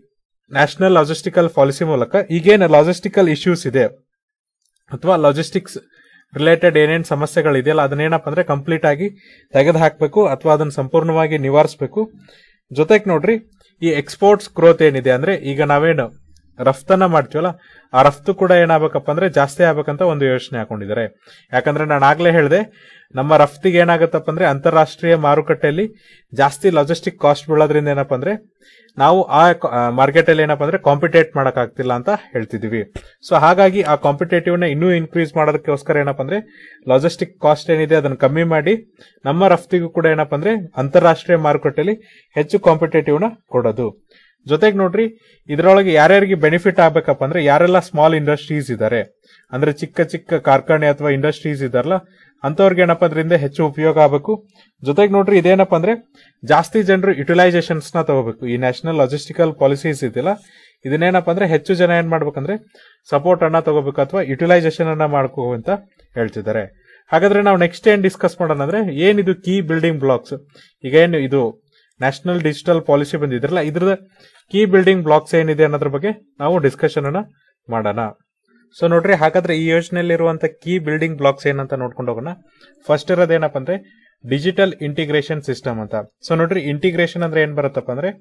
ನ್ಯಾಷನಲ್ ಲಾಜಿಸ್ಟಿಕಲ್ ಪಾಲಿಸಿ ಮೂಲಕ ಈಗೇನು ಲಾಜಿಸ್ಟಿಕಲ್ ಇಶ್ಯೂಸ್ ಇದೆ ಅಥವಾ ಲಾಜಿಸ್ಟಿಕ್ಸ್ ರಿಲೇಟೆಡ್ ಏನೇನು ಸಮಸ್ಯೆಗಳಿದೆಯಲ್ಲ ಅದನ್ನೇನಪ್ಪ ಅಂದ್ರೆ ಕಂಪ್ಲೀಟ್ ಆಗಿ ತೆಗೆದು ಹಾಕಬೇಕು ಅಥವಾ ಅದನ್ನ ಸಂಪೂರ್ಣವಾಗಿ ನಿವಾರಿಸಬೇಕು ಜೊತೆಗೆ ನೋಡ್ರಿ ಈ ಎಕ್ಸ್ಪೋರ್ಟ್ಸ್ ಗ್ರೋತ್ ಏನಿದೆ ಅಂದ್ರೆ ಈಗ ನಾವೇನು ರಫ್ತನ್ನ ಮಾಡ್ತೀವಲ್ಲ ಆ ರಫ್ತು ಕೂಡ ಏನಾಗಬೇಕಪ್ಪ ಅಂದ್ರೆ ಜಾಸ್ತಿ ಆಗ್ಬೇಕಂತ ಒಂದು ಯೋಚನೆ ಹಾಕೊಂಡಿದ್ದಾರೆ ಯಾಕಂದ್ರೆ ನಾನು ಆಗ್ಲೇ ಹೇಳಿದೆ ನಮ್ಮ ರಫ್ತಿಗೆ ಏನಾಗತ್ತಪ್ಪ ಅಂದ್ರೆ ಅಂತಾರಾಷ್ಟ್ರೀಯ ಮಾರುಕಟ್ಟೆಯಲ್ಲಿ ಜಾಸ್ತಿ ಲಾಜಿಸ್ಟಿಕ್ ಕಾಸ್ಟ್ ಬೀಳೋದ್ರಿಂದ ಏನಪ್ಪ ಅಂದ್ರೆ ನಾವು ಆ ಮಾರ್ಕೆಟ್ ಅಲ್ಲಿ ಏನಪ್ಪ ಅಂದ್ರೆ ಕಾಂಪಿಟೇಟ್ ಮಾಡಕ್ ಆಗ್ತಿಲ್ಲ ಅಂತ ಹೇಳ್ತಿದೀವಿ ಸೊ ಹಾಗಾಗಿ ಆ ಕಾಂಪಿಟೇಟಿವ್ ನ ಇನ್ನೂ ಇನ್ಕ್ರೀಸ್ ಮಾಡೋದಕ್ಕೋಸ್ಕರ ಏನಪ್ಪ ಅಂದ್ರೆ ಲಾಜಿಸ್ಟಿಕ್ ಕಾಸ್ಟ್ ಏನಿದೆ ಅದನ್ನ ಕಮ್ಮಿ ಮಾಡಿ ನಮ್ಮ ರಫ್ತಿಗೂ ಕೂಡ ಏನಪ್ಪ ಅಂದ್ರೆ ಅಂತಾರಾಷ್ಟ್ರೀಯ ಮಾರುಕಟ್ಟೆಯಲ್ಲಿ ಹೆಚ್ಚು ಕಾಂಪಿಟೇಟಿವ್ ನ ಕೊಡೋದು ಜೊತೆಗೆ ನೋಡ್ರಿ ಇದರೊಳಗೆ ಯಾರ್ಯಾರಿಗೆ ಬೆನಿಫಿಟ್ ಆಗ್ಬೇಕಪ್ಪ ಅಂದ್ರೆ ಯಾರೆಲ್ಲ ಸ್ಮಾಲ್ ಇಂಡಸ್ಟ್ರೀಸ್ ಇದಾರೆ ಅಂದ್ರೆ ಚಿಕ್ಕ ಚಿಕ್ಕ ಕಾರ್ಖಾನೆ ಅಥವಾ ಇಂಡಸ್ಟ್ರೀಸ್ ಇದಾರಲ್ಲ ಅಂತವ್ರಿಗೆ ಏನಪ್ಪ ಅದರಿಂದ ಹೆಚ್ಚು ಉಪಯೋಗ ಆಗಬೇಕು ಜೊತೆಗೆ ನೋಡ್ರಿ ಇದೇನಪ್ಪ ಅಂದ್ರೆ ಜಾಸ್ತಿ ಜನರು ಯುಟಿಲೈಸೇಷನ್ಸ್ ನ ತಗೋಬೇಕು ಈ ನ್ಯಾಷನಲ್ ಲಾಜಿಸ್ಟಿಕಲ್ ಪಾಲಿಸೀಸ್ ಇದೆಯಲ್ಲ ಇದನ್ನೇನಪ್ಪ ಅಂದ್ರೆ ಹೆಚ್ಚು ಜನ ಏನ್ ಮಾಡ್ಬೇಕಂದ್ರೆ ಸಪೋರ್ಟ್ ಅನ್ನ ತಗೋಬೇಕು ಅಥವಾ ಯುಟಿಲೈಸೇಷನ್ ಅನ್ನ ಮಾಡ್ಕೋ ಅಂತ ಹೇಳ್ತಿದ್ದಾರೆ ಹಾಗಾದ್ರೆ ನಾವು ನೆಕ್ಸ್ಟ್ ಏನ್ ಡಿಸ್ಕಸ್ ಮಾಡೋಣ ಅಂದ್ರೆ ಏನಿದು ಕೀ ಬಿಲ್ಡಿಂಗ್ ಬ್ಲಾಕ್ಸ್ ಈಗ ಏನು ಇದು ನ್ಯಾಷನಲ್ ಡಿಜಿಟಲ್ ಪಾಲಿಸಿ ಬಂದಿದ್ರಲ್ಲ ಇದ್ರದ ಕೀ ಬಿಲ್ಡಿಂಗ್ ಬ್ಲಾಕ್ಸ್ ಏನಿದೆ ಅನ್ನೋದ್ರ ಬಗ್ಗೆ ನಾವು ಡಿಸ್ಕಷನ್ ಅನ್ನ ಮಾಡೋಣ ಸೊ ನೋಡ್ರಿ ಹಾಗಾದ್ರೆ ಈ ಯೋಜನೆಯಲ್ಲಿರುವಂತ ಕೀ ಬಿಲ್ಡಿಂಗ್ ಬ್ಲಾಕ್ಸ್ ಏನಂತ ನೋಡ್ಕೊಂಡು ಹೋಗೋಣ ಫಸ್ಟ್ ಇರೋದೇನಪ್ಪ ಅಂದ್ರೆ ಡಿಜಿಟಲ್ ಇಂಟಿಗ್ರೇಷನ್ ಸಿಸ್ಟಮ್ ಅಂತ ಸೊ ನೋಡ್ರಿ ಇಂಟಿಗ್ರೇಷನ್ ಅಂದ್ರೆ ಏನ್ ಬರುತ್ತಪ್ಪ ಅಂದ್ರೆ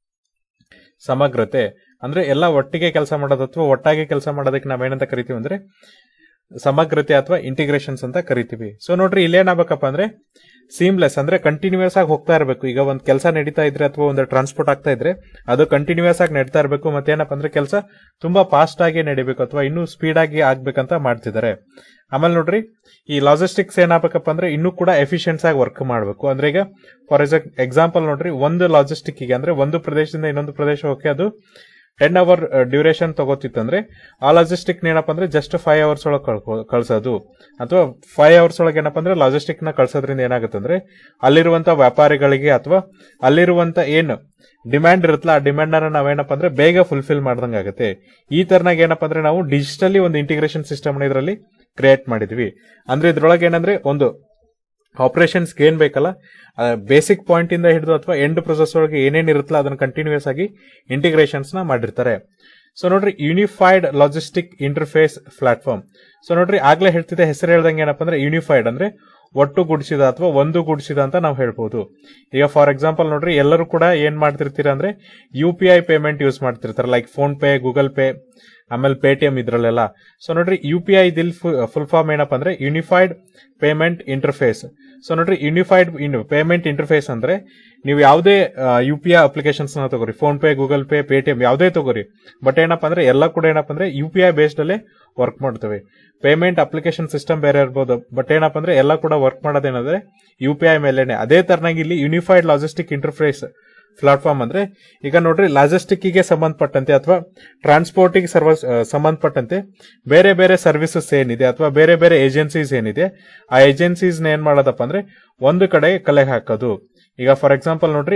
ಸಮಗ್ರತೆ ಅಂದ್ರೆ ಎಲ್ಲ ಒಟ್ಟಿಗೆ ಕೆಲಸ ಮಾಡೋದು ಅಥವಾ ಒಟ್ಟಾಗಿ ಕೆಲಸ ಮಾಡೋದಕ್ಕೆ ನಾವೇನಂತ ಕರಿತೀವಿ ಅಂದ್ರೆ ಸಮಗ್ರತೆ ಅಥವಾ ಇಂಟಿಗ್ರೇಷನ್ಸ್ ಅಂತ ಕರಿತೀವಿ ಸೊ ನೋಡ್ರಿ ಇಲ್ಲೇನಾಗಬೇಕಪ್ಪ ಅಂದ್ರೆ ಸೀಮ್ಲೆಸ್ ಅಂದ್ರೆ ಕಂಟಿನ್ಯೂಸ್ ಆಗಿ ಹೋಗ್ತಾ ಇರಬೇಕು ಈಗ ಒಂದು ಕೆಲಸ ನಡೀತಾ ಇದ್ರೆ ಅಥವಾ ಒಂದು ಟ್ರಾನ್ಸ್ಪೋರ್ಟ್ ಆಗ್ತಾ ಇದ್ರೆ ಅದು ಕಂಟಿನ್ಯೂಸ್ ಆಗಿ ನಡೀತಾ ಇರಬೇಕು ಮತ್ತೇನಪ್ಪ ಅಂದ್ರೆ ಕೆಲಸ ತುಂಬಾ ಫಾಸ್ಟ್ ಆಗಿ ನಡಿಬೇಕು ಅಥವಾ ಇನ್ನೂ ಸ್ಪೀಡ್ ಆಗಿ ಆಗ್ಬೇಕಂತ ಮಾಡ್ತಿದ್ದಾರೆ ಆಮೇಲೆ ನೋಡ್ರಿ ಈ ಲಾಜಿಸ್ಟಿಕ್ಸ್ ಏನಾಗಬೇಕಪ್ಪ ಅಂದ್ರೆ ಇನ್ನೂ ಕೂಡ ಎಫಿಷಿಯನ್ಸ್ ಆಗಿ ವರ್ಕ್ ಮಾಡಬೇಕು ಅಂದ್ರೆ ಈಗ ಫಾರ್ ಎಕ್ಸಾಂಪಲ್ ನೋಡ್ರಿ ಒಂದು ಲಾಜಿಸ್ಟಿಕ್ ಅಂದ್ರೆ ಒಂದು ಪ್ರದೇಶದಿಂದ ಇನ್ನೊಂದು ಪ್ರದೇಶ ಹೋಗಿ ಅದು ಟೆನ್ ಅವರ್ ಡ್ಯೂರೇಷನ್ ತಗೋತಿತ್ತಂದ್ರೆ ಆ ಲಾಜಿಸ್ಟಿಕ್ ಏನಪ್ಪ ಅಂದ್ರೆ ಜಸ್ಟ್ ಫೈವ್ ಅವರ್ಸ್ ಒಳಗೆ ಕಳ್ಸೋದು ಅಥವಾ ಫೈವ್ ಅವರ್ಸ್ ಒಳಗೆ ಏನಪ್ಪ ಅಂದ್ರೆ ಲಾಜಿಸ್ಟಿಕ್ ನ ಕಳ್ಸೋದ್ರಿಂದ ಏನಾಗುತ್ತೆ ಅಂದ್ರೆ ಅಲ್ಲಿರುವಂತ ವ್ಯಾಪಾರಿಗಳಿಗೆ ಅಥವಾ ಅಲ್ಲಿರುವಂತ ಏನು ಡಿಮ್ಯಾಂಡ್ ಇರುತ್ತಲ್ಲ ಆ ಡಿಮ್ಯಾಂಡ್ ಅನ್ನ ನಾವೇನಪ್ಪ ಅಂದ್ರೆ ಬೇಗ ಫುಲ್ಫಿಲ್ ಮಾಡ್ದಂಗೆ ಆಗುತ್ತೆ ಈ ತರನಾಗ ಏನಪ್ಪ ಅಂದ್ರೆ ನಾವು ಡಿಜಿಟಲಿ ಒಂದು ಇಂಟಿಗ್ರೇಷನ್ ಸಿಸ್ಟಮ್ ಇದರಲ್ಲಿ ಕ್ರಿಯೇಟ್ ಮಾಡಿದ್ವಿ ಅಂದ್ರೆ ಇದ್ರೊಳಗೆ ಏನಂದ್ರೆ ಒಂದು ಆಪರೇಷನ್ಸ್ ಏನ್ ಬೇಕಲ್ಲ ಬೇಸಿಕ್ ಪಾಯಿಂಟ್ ಇಂದ ಹಿಡಿದು ಅಥವಾ ಎಂಡ್ ಪ್ರೊಸೆಸ್ ಒಳಗೆ ಏನೇನ್ ಇರುತ್ತಲ್ಲ ಅದನ್ನ ಕಂಟಿನ್ಯೂಸ್ ಆಗಿ ಇಂಟಿಗ್ರೇಷನ್ಸ್ ನ ಮಾಡಿರ್ತಾರೆ ಸೊ ನೋಡ್ರಿ unified logistic interface platform so ನೋಡ್ರಿ ಆಗ್ಲೇ ಹೇಳ್ತಿದ್ದೆ ಹೆಸರು ಹೇಳ್ದಂಗೆ ಏನಪ್ಪ ಅಂದ್ರೆ ಯೂನಿಫೈಡ್ ಅಂದ್ರೆ ಒಟ್ಟು ಗುಡಿಸಿದ ಅಥವಾ ಒಂದು ಗುಡಿಸಿದ ಅಂತ ನಾವು ಹೇಳ್ಬೋದು ಈಗ ಫಾರ್ ಎಕ್ಸಾಂಪಲ್ ನೋಡ್ರಿ ಎಲ್ಲರೂ ಕೂಡ ಏನ್ ಮಾಡ್ತಿರ್ತೀರ ಅಂದ್ರೆ U P I payment use ಮಾಡ್ತಿರ್ತಾರೆ like PhonePe Google Pay ಆಮೇಲೆ ಪೇಟಿಎಂ ಇದ್ರಲ್ಲೆಲ್ಲ ಸೊ ನೋಡ್ರಿ ಯು ಪಿ ಐ ದಿಲ್ ಫುಲ್ ಫಾರ್ಮ್ ಏನಪ್ಪ ಅಂದ್ರೆ ಯೂನಿಫೈಡ್ ಪೇಮೆಂಟ್ ಇಂಟರ್ಫೇಸ್ ಸೊ ನೋಡ್ರಿ ಯೂನಿಫೈಡ್ ಪೇಮೆಂಟ್ ಇಂಟರ್ಫೇಸ್ ಅಂದ್ರೆ ನೀವು ಯಾವುದೇ ಯು ಪಿ ಐ ಅಪ್ಲಿಕೇಶನ್ಸ್ ನ ತಗೋರಿ PhonePe Google Pay Paytm ಯಾವುದೇ ತಗೋರಿ ಬಟ್ ಏನಪ್ಪ ಅಂದ್ರೆ ಎಲ್ಲ ಕೂಡ ಏನಪ್ಪ ಅಂದ್ರೆ ಯು ಪಿ ಐ ಬೇಸ್ಡ್ ಅಲ್ಲೇ ವರ್ಕ್ ಮಾಡ್ತವೆ ಪೇಮೆಂಟ್ ಅಪ್ಲಿಕೇಶನ್ ಸಿಸ್ಟಮ್ ಬೇರೆ ಇರ್ಬೋದು ಬಟ್ ಏನಪ್ಪ ಅಂದ್ರೆ ಎಲ್ಲ ಕೂಡ ವರ್ಕ್ ಮಾಡೋದೇನಂದ್ರೆ ಯು ಪಿ ಐ ಮೇಲೆನೆ ಅದೇ ತರನಾಗಿ ಇಲ್ಲಿ ಯೂನಿಫೈಡ್ ಲಾಜಿಸ್ಟಿಕ್ ಇಂಟರ್ಫೇಸ್ ಪ್ಲಾಟ್ಫಾರ್ಮ್ ಅಂದ್ರೆ ಈಗ ನೋಡ್ರಿ ಲಾಜಿಸ್ಟಿಕ್ ಗೆ ಸಂಬಂಧಪಟ್ಟಂತೆ ಅಥವಾ ಟ್ರಾನ್ಸ್ಪೋರ್ಟಿಗೆ ಸರ್ವಸ್ ಸಂಬಂಧಪಟ್ಟಂತೆ ಬೇರೆ ಬೇರೆ ಸರ್ವಿಸಸ್ ಏನಿದೆ ಅಥವಾ ಬೇರೆ ಬೇರೆ ಏಜೆನ್ಸೀಸ್ ಏನಿದೆ ಆ ಏಜೆನ್ಸೀಸ್ ಏನ್ ಮಾಡೋದಪ್ಪ ಅಂದ್ರೆ ಒಂದು ಕಡೆ ಕಲೆ ಹಾಕೋದು ಈಗ ಫಾರ್ ಎಕ್ಸಾಂಪಲ್ ನೋಡ್ರಿ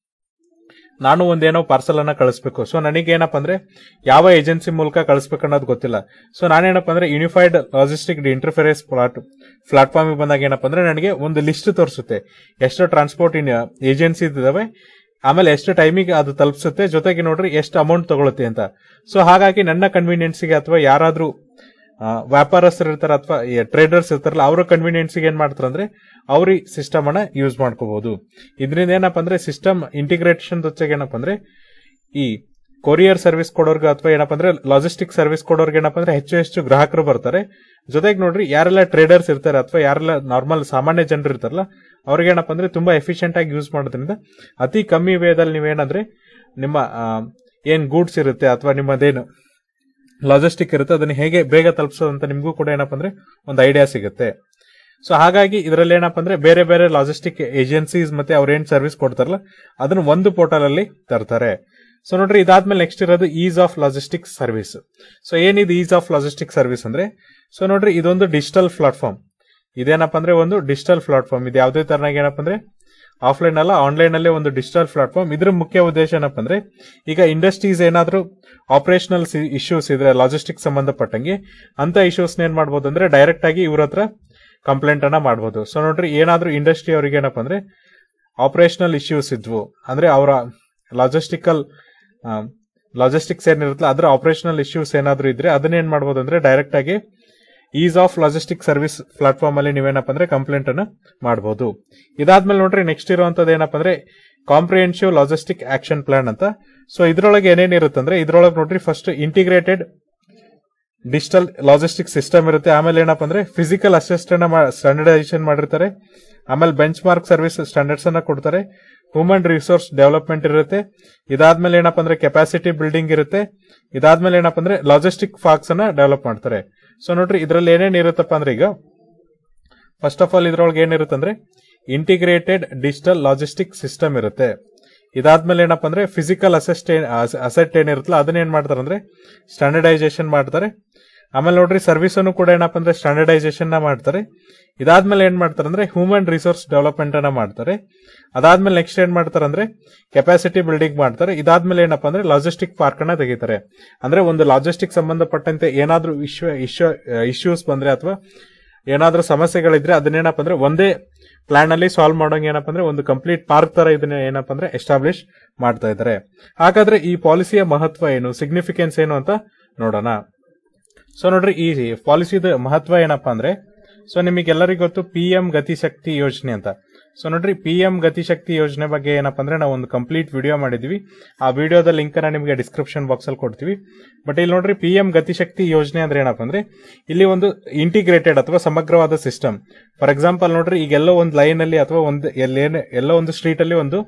ನಾನು ಒಂದೇನೋ ಪಾರ್ಸಲ್ ಅನ್ನ ಕಳಿಸ್ಬೇಕು ಸೊ ನನಗೇನಪ್ಪ ಅಂದ್ರೆ ಯಾವ ಏಜೆನ್ಸಿ ಮೂಲಕ ಕಳಿಸ್ಬೇಕು ಅನ್ನೋದು ಗೊತ್ತಿಲ್ಲ ಸೊ ನಾನೇನಪ್ಪ ಅಂದ್ರೆ ಯೂನಿಫೈಡ್ ಲಾಜಿಸ್ಟಿಕ್ ಇಂಟರ್ಫೇರೆನ್ಸ್ ಪ್ಲಾಟ್ ಪ್ಲಾಟ್ಫಾರ್ಮ್ ಬಂದಾಗ ಏನಪ್ಪ ಅಂದ್ರೆ ನನಗೆ ಒಂದು ಲಿಸ್ಟ್ ತೋರಿಸುತ್ತೆ ಎಷ್ಟು ಟ್ರಾನ್ಸ್ಪೋರ್ಟ್ ಇನ್ ಏಜೆನ್ಸಿ ಇದಾವೆ ಆಮೇಲೆ ಎಷ್ಟು ಟೈಮಿಗೆ ಅದು ತಲುಪಿಸುತ್ತೆ ಜೊತೆಗೆ ನೋಡ್ರಿ ಎಷ್ಟು ಅಮೌಂಟ್ ತಗೊಳುತ್ತೆ ಅಂತ ಸೊ ಹಾಗಾಗಿ ನನ್ನ ಕನ್ವೀನಿಯನ್ಸ್ಗೆ ಅಥವಾ ಯಾರಾದ್ರೂ ವ್ಯಾಪಾರಸ್ಥರು ಇರ್ತಾರೆ ಅಥವಾ ಟ್ರೇಡರ್ಸ್ ಇರ್ತಾರಲ್ಲ ಅವರ ಕನ್ವೀನಿಯನ್ಸ್ಗೆ ಏನ್ ಮಾಡ್ತಾರೆ ಅಂದ್ರೆ ಅವ್ರ ಈ ಸಿಸ್ಟಮ್ ಅನ್ನ ಯೂಸ್ ಮಾಡ್ಕೋಬಹುದು ಇದರಿಂದ ಏನಪ್ಪ ಅಂದ್ರೆ ಸಿಸ್ಟಮ್ ಇಂಟಿಗ್ರೇಷನ್ ಜೊತೆಗೆ ಏನಪ್ಪ ಅಂದ್ರೆ ಈ ಕೊರಿಯರ್ ಸರ್ವಿಸ್ ಕೊಡೋರ್ಗೆ ಅಥವಾ ಏನಪ್ಪ ಅಂದ್ರೆ ಲಾಜಿಸ್ಟಿಕ್ ಸರ್ವಿಸ್ ಕೊಡೋರ್ಗೆ ಏನಪ್ಪ ಅಂದ್ರೆ ಹೆಚ್ಚು ಹೆಚ್ಚು ಗ್ರಾಹಕರು ಬರ್ತಾರೆ ಜೊತೆಗೆ ನೋಡ್ರಿ ಯಾರೆಲ್ಲ ಟ್ರೇಡರ್ಸ್ ಇರ್ತಾರೆ ಅಥವಾ ಯಾರೆಲ್ಲ ನಾರ್ಮಲ್ ಸಾಮಾನ್ಯ ಜನರು ಇರ್ತಾರಲ್ಲ ಅವ್ರಿಗೆ ಏನಪ್ಪ ಅಂದ್ರೆ ತುಂಬಾ ಎಫಿಷಿಯಂಟ್ ಆಗಿ ಯೂಸ್ ಮಾಡೋದ್ರಿಂದ ಅತಿ ಕಮ್ಮಿ ವೇದಲ್ಲಿ ನೀವೇನಂದ್ರೆ ನಿಮ್ಮ ಏನ್ ಗೂಡ್ಸ್ ಇರುತ್ತೆ ಅಥವಾ ನಿಮ್ಮದೇನು ಲಾಜಿಸ್ಟಿಕ್ ಇರುತ್ತೆ ಅದನ್ನ ಹೇಗೆ ಬೇಗ ತಲುಪಿಸೋದು ಅಂತ ನಿಮಗೂ ಕೂಡ ಏನಪ್ಪ ಅಂದ್ರೆ ಒಂದು ಐಡಿಯಾ ಸಿಗುತ್ತೆ ಸೊ ಹಾಗಾಗಿ ಇದರಲ್ಲಿ ಏನಪ್ಪ ಅಂದ್ರೆ ಬೇರೆ ಬೇರೆ ಲಾಜಿಸ್ಟಿಕ್ ಏಜೆನ್ಸೀಸ್ ಮತ್ತೆ ಅವ್ರ ಏನ್ ಸರ್ವಿಸ್ ಕೊಡ್ತಾರಲ್ಲ ಅದನ್ನ ಒಂದು ಪೋರ್ಟಲ್ ಅಲ್ಲಿ ತರ್ತಾರೆ ಸೊ ನೋಡ್ರಿ ಇದಾದ್ಮೇಲೆ ನೆಕ್ಸ್ಟ್ ಇರೋದು ease of logistic service so ಏನಿದು ಈಸ್ ಆಫ್ ಲಾಜಿಸ್ಟಿಕ್ ಸರ್ವಿಸ್ ಅಂದ್ರೆ ಸೊ ನೋಡ್ರಿ ಇದೊಂದು ಡಿಜಿಟಲ್ ಪ್ಲಾಟ್ಫಾರ್ಮ್ ಇದೇನಪ್ಪ ಅಂದ್ರೆ ಒಂದು ಡಿಜಿಟಲ್ ಪ್ಲಾಟ್ಫಾರ್ಮ್ ಇದು ಯಾವುದೇ ತರನಾಗಿ ಏನಪ್ಪ ಅಂದ್ರೆ ಆಫ್ಲೈನ್ ಅಲ್ಲ ಆನ್ಲೈನ್ ಅಲ್ಲೇ ಒಂದು ಡಿಜಿಟಲ್ ಪ್ಲಾಟ್ಫಾರ್ಮ್ ಇದ್ರ ಮುಖ್ಯ ಉದ್ದೇಶ ಏನಪ್ಪ ಅಂದ್ರೆ ಈಗ ಇಂಡಸ್ಟ್ರೀಸ್ ಏನಾದ್ರೂ ಆಪರೇಷನಲ್ ಇಶ್ಯೂಸ್ ಇದ್ರೆ ಲಾಜಿಸ್ಟಿಕ್ ಸಂಬಂಧಪಟ್ಟಂಗೆ ಅಂತ ಇಶ್ಯೂಸ್ ಏನ್ ಮಾಡ್ಬೋದು ಅಂದ್ರೆ ಡೈರೆಕ್ಟ್ ಆಗಿ ಇವ್ರ ಹತ್ರ ಕಂಪ್ಲೇಂಟ್ ಅನ್ನ ಮಾಡ್ಬೋದು ಸೊ ನೋಡ್ರಿ ಏನಾದ್ರೂ ಇಂಡಸ್ಟ್ರಿ ಅವ್ರಿಗೆ ಏನಪ್ಪ ಅಂದ್ರೆ ಆಪರೇಷನಲ್ ಇಶ್ಯೂಸ್ ಇದ್ವು ಅಂದ್ರೆ ಅವರ ಲಾಜಿಸ್ಟಿಕಲ್ ಲಾಜಿಸ್ಟಿಕ್ಸ್ ಏನಿರುತ್ತಲ್ಲ ಅದರ ಆಪರೇಷನಲ್ ಇಶ್ಯೂಸ್ ಏನಾದ್ರು ಇದ್ರೆ ಅದನ್ನ ಏನ್ ಮಾಡ್ಬೋದು ಅಂದ್ರೆ ಡೈರೆಕ್ಟ್ ಆಗಿ ease of logistic service platform ಅಲ್ಲಿ ನೀವೇನಪ್ಪ ಅಂದ್ರೆ ಕಂಪ್ಲೇಂಟ್ ಅನ್ನ ಮಾಡಬಹುದು ಇದಾದ್ಮೇಲೆ ನೋಡ್ರಿ ನೆಕ್ಸ್ಟ್ ಇರುವಂತದ್ದು ಏನಪ್ಪ ಅಂದ್ರೆ ಕಾಂಪ್ರಿಹೆನ್ಸಿವ್ ಲಾಜಿಸ್ಟಿಕ್ ಆಕ್ಷನ್ ಪ್ಲಾನ್ ಅಂತ ಸೊ ಇದ್ರೊಳಗೆ ಏನೇನ್ ಇರುತ್ತೆ ಅಂದ್ರೆ ಇದ್ರೊಳಗೆ ನೋಡ್ರಿ first integrated digital logistic system ಇರುತ್ತೆ ಆಮೇಲೆ ಏನಪ್ಪ ಅಂದ್ರೆ ಫಿಸಿಕಲ್ ಅಸಿಸ್ಟೆಂಟ್ ಸ್ಟ್ಯಾಂಡರ್ಡೈಸೇಷನ್ ಮಾಡಿರ್ತಾರೆ ಆಮೇಲೆ ಬೆಂಚ್ ಮಾರ್ಕ್ ಸರ್ವಿಸ್ ಸ್ಟ್ಯಾಂಡರ್ಡ್ಸ್ ಅನ್ನ ಕೊಡ್ತಾರೆ ಹ್ಯೂಮನ್ ರಿಸೋರ್ಸ್ ಡೆವಲಪ್ಮೆಂಟ್ ಇರುತ್ತೆ ಇದಾದ್ಮೇಲೆ ಏನಪ್ಪ ಅಂದ್ರೆ ಕೆಪಾಸಿಟಿ ಬಿಲ್ಡಿಂಗ್ ಇರುತ್ತೆ ಇದಾದ್ಮೇಲೆ ಏನಪ್ಪ ಅಂದ್ರೆ ಲಾಜಿಸ್ಟಿಕ್ ಫಾಕ್ಸ್ ಅನ್ನ ಡೆವಲಪ್ ಮಾಡ್ತಾರೆ ಸೊ ನೋಡ್ರಿ ಇದ್ರಲ್ಲಿ ಏನೇನ್ ಇರುತ್ತಪ್ಪ ಅಂದ್ರೆ ಈಗ ಫಸ್ಟ್ ಆಫ್ ಆಲ್ ಇದ್ರೊಳಗೆ ಏನಿರುತ್ತೆ ಅಂದ್ರೆ ಇಂಟಿಗ್ರೇಟೆಡ್ ಡಿಜಿಟಲ್ ಲಾಜಿಸ್ಟಿಕ್ ಸಿಸ್ಟಮ್ ಇರುತ್ತೆ ಇದಾದ್ಮೇಲೆ ಏನಪ್ಪ ಅಂದ್ರೆ ಫಿಸಿಕಲ್ ಅಸೆಸ್ಟ್ ಅಸೆಟ್ ಏನಿರುತ್ತಲ್ಲ ಅದನ್ನ ಏನ್ ಮಾಡ್ತಾರೆ ಅಂದ್ರೆ ಸ್ಟ್ಯಾಂಡರ್ಡೈಸೇಷನ್ ಮಾಡ್ತಾರೆ ಆಮೇಲೆ ನೋಡ್ರಿ ಸರ್ವಿಸ್ ಅನ್ನು ಕೂಡ ಏನಪ್ಪ ಅಂದ್ರೆ ಸ್ಟ್ಯಾಂಡರ್ಡೈಸೇಷನ್ ನ ಮಾಡ್ತಾರೆ ಇದಾದ್ಮೇಲೆ ಏನ್ ಮಾಡ್ತಾರೆ ಅಂದ್ರೆ ಹ್ಯೂಮನ್ ರಿಸೋರ್ಸ್ ಡೆವಲಪ್ಮೆಂಟ್ ಅನ್ನ ಮಾಡ್ತಾರೆ ಅದಾದ್ಮೇಲೆ ನೆಕ್ಸ್ಟ್ ಏನ್ ಮಾಡ್ತಾರೆ ಅಂದ್ರೆ ಕೆಪಾಸಿಟಿ ಬಿಲ್ಡಿಂಗ್ ಮಾಡ್ತಾರೆ ಇದಾದ್ಮೇಲೆ ಏನಪ್ಪ ಅಂದ್ರೆ ಲಾಜಿಸ್ಟಿಕ್ ಪಾರ್ಕ್ ಅನ್ನ ತೆಗಿತಾರೆ ಅಂದ್ರೆ ಒಂದು ಲಾಜಿಸ್ಟಿಕ್ ಸಂಬಂಧಪಟ್ಟಂತೆ ಏನಾದ್ರೂ ಇಶ್ಯೂ ಇಶ್ಯೂ ಇಶ್ಯೂಸ್ ಬಂದ್ರೆ ಅಥವಾ ಏನಾದ್ರೂ ಸಮಸ್ಯೆಗಳಿದ್ರೆ ಅದನ್ನೇನಪ್ಪ ಅಂದ್ರೆ ಒಂದೇ ಪ್ಲಾನ್ ಅಲ್ಲಿ ಸಾಲ್ವ್ ಮಾಡೋಂಗೆ ಏನಪ್ಪ ಅಂದ್ರೆ ಒಂದು ಕಂಪ್ಲೀಟ್ ಪಾರ್ಕ್ ತರ ಇದನ್ನ ಏನಪ್ಪ ಅಂದ್ರೆ ಎಸ್ಟಾಬ್ಲಿಷ್ ಮಾಡ್ತಾ ಇದ್ದಾರೆ ಹಾಗಾದ್ರೆ ಈ ಪಾಲಿಸಿಯ ಮಹತ್ವ ಏನು ಸಿಗ್ನಿಫಿಕೆನ್ಸ್ ಏನು ಅಂತ ನೋಡೋಣ ಸೊ ನೋಡ್ರಿ ಈ ಪಾಲಿಸಿದ ಮಹತ್ವ ಏನಪ್ಪಾ ಅಂದ್ರೆ ಸೊ ನಿಮಗೆಲ್ಲರಿಗೂ ಗೊತ್ತು ಪಿ ಎಂ ಗತಿಶಕ್ತಿ ಯೋಜನೆ ಅಂತ ಸೊ ನೋಡ್ರಿ ಪಿ ಎಂ ಗತಿಶಕ್ತಿ ಯೋಜನೆ ಬಗ್ಗೆ ಏನಪ್ಪಾ ಅಂದ್ರೆ ನಾವು ಒಂದು ಕಂಪ್ಲೀಟ್ ವಿಡಿಯೋ ಮಾಡಿದ್ವಿ ಆ ವಿಡಿಯೋದ ಲಿಂಕ್ ಅನ್ನ ನಿಮಗೆ ಡಿಸ್ಕ್ರಿಪ್ಷನ್ ಬಾಕ್ಸ್ ಅಲ್ಲಿ ಕೊಡ್ತೀವಿ ಬಟ್ ಇಲ್ಲಿ ನೋಡ್ರಿ ಪಿ ಎಂ ಗತಿಶಕ್ತಿ ಯೋಜನೆ ಅಂದ್ರೆ ಏನಪ್ಪಾ ಅಂದ್ರೆ ಇಲ್ಲಿ ಒಂದು ಇಂಟಿಗ್ರೇಟೆಡ್ ಅಥವಾ ಸಮಗ್ರವಾದ ಸಿಸ್ಟಮ್ ಫಾರ್ ಎಕ್ಸಾಂಪಲ್ ನೋಡ್ರಿ ಈಗೆಲ್ಲೋ ಒಂದು ಲೈನ್ ಅಲ್ಲಿ ಅಥವಾ ಒಂದು ಎಲ್ಲೇನೆ ಎಲ್ಲೋ ಒಂದು ಸ್ಟ್ರೀಟ್ ಅಲ್ಲಿ ಒಂದು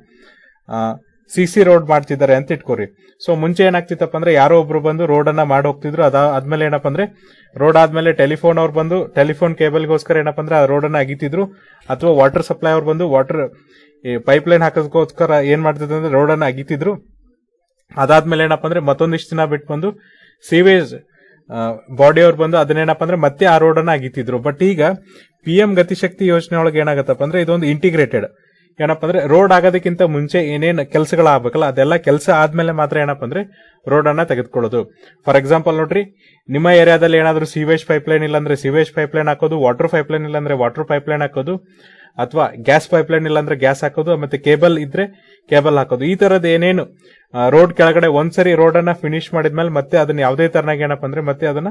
ಸಿ ಸಿ ರೋಡ್ ಮಾಡ್ತಿದ್ದಾರೆ ಅಂತ ಇಟ್ಕೋರಿ ಸೊ ಮುಂಚೆ ಏನಾಗ್ತಿತ್ತಪ್ಪ ಅಂದ್ರೆ ಯಾರೋ ಒಬ್ರು ಬಂದು ರೋಡ್ ಅನ್ನ ಮಾಡಿ ಹೋಗ್ತಿದ್ರು ಅದಾದ್ಮೇಲೆ ಏನಪ್ಪ ಅಂದ್ರೆ ರೋಡ್ ಆದ್ಮೇಲೆ ಟೆಲಿಫೋನ್ ಅವ್ರು ಬಂದು ಟೆಲಿಫೋನ್ ಕೇಬಲ್ಗೋಸ್ಕರ ಏನಪ್ಪ ಅಂದ್ರೆ ಆ ರೋಡ್ ಅನ್ನ ಅಗಿತಿದ್ರು ಅಥವಾ ವಾಟರ್ ಸಪ್ಲೈ ಅವ್ರು ಬಂದು ವಾಟರ್ ಪೈಪ್ ಲೈನ್ ಹಾಕೋದಕ್ಕೋಸ್ಕರ ಏನ್ ಮಾಡ್ತಿದ್ರು ಅಂದ್ರೆ ರೋಡ್ ಅನ್ನ ಅಗಿತಿದ್ರು ಅದಾದ್ಮೇಲೆ ಏನಪ್ಪ ಅಂದ್ರೆ ಮತ್ತೊಂದಿಷ್ಟು ದಿನ ಬಿಟ್ಟು ಬಂದು ಸೀವೇಜ್ ಬಾಡಿ ಅವ್ರು ಬಂದು ಅದನ್ನೇನಪ್ಪ ಅಂದ್ರೆ ಮತ್ತೆ ಆ ರೋಡ್ ಅನ್ನ ಅಗಿತಿದ್ರು ಬಟ್ ಈಗ ಪಿ ಎಂ ಗತಿಶಕ್ತಿ ಯೋಜನೆ ಒಳಗೆ ಏನಾಗತ್ತಪ್ಪ ಅಂದ್ರೆ ಇದೊಂದು ಇಂಟಿಗ್ರೇಟೆಡ್ ಏನಪ್ಪ ಅಂದ್ರೆ ರೋಡ್ ಆಗೋದಕ್ಕಿಂತ ಮುಂಚೆ ಏನೇನ್ ಕೆಲಸಗಳಾಗಬೇಕಲ್ಲ ಅದೆಲ್ಲ ಕೆಲಸ ಆದ್ಮೇಲೆ ಮಾತ್ರ ಏನಪ್ಪ ಅಂದ್ರೆ ರೋಡ್ ಅನ್ನ ತೆಗೆದುಕೊಳ್ಳೋದು ಫಾರ್ ಎಕ್ಸಾಂಪಲ್ ನೋಡ್ರಿ ನಿಮ್ಮ ಏರಿಯಾದಲ್ಲಿ ಏನಾದ್ರೂ ಸಿವೇಜ್ ಪೈಪ್ ಲೈನ್ ಇಲ್ಲ ಅಂದ್ರೆ ಸಿವೇಜ್ ಪೈಪ್ ಲೈನ್ ಹಾಕೋದು ವಾಟರ್ ಪೈಪ್ ಲೈನ್ ಇಲ್ಲ ಅಂದ್ರೆ ವಾಟರ್ ಪೈಪ್ ಲೈನ್ ಹಾಕೋದು ಅಥವಾ ಗ್ಯಾಸ್ ಪೈಪ್ ಲೈನ್ ಇಲ್ಲ ಅಂದ್ರೆ ಗ್ಯಾಸ್ ಹಾಕೋದು ಮತ್ತೆ ಕೇಬಲ್ ಇದ್ರೆ ಕೇಬಲ್ ಹಾಕೋದು ಈ ತರದ್ ಏನೇನು ರೋಡ್ ಕೆಳಗಡೆ ಒಂದ್ಸರಿ ರೋಡ್ ಅನ್ನ ಫಿನಿಶ್ ಮಾಡಿದ್ಮೇಲೆ ಮತ್ತೆ ಅದನ್ನ ಯಾವುದೇ ತರನಾಗ ಏನಪ್ಪ ಅಂದ್ರೆ ಮತ್ತೆ ಅದನ್ನ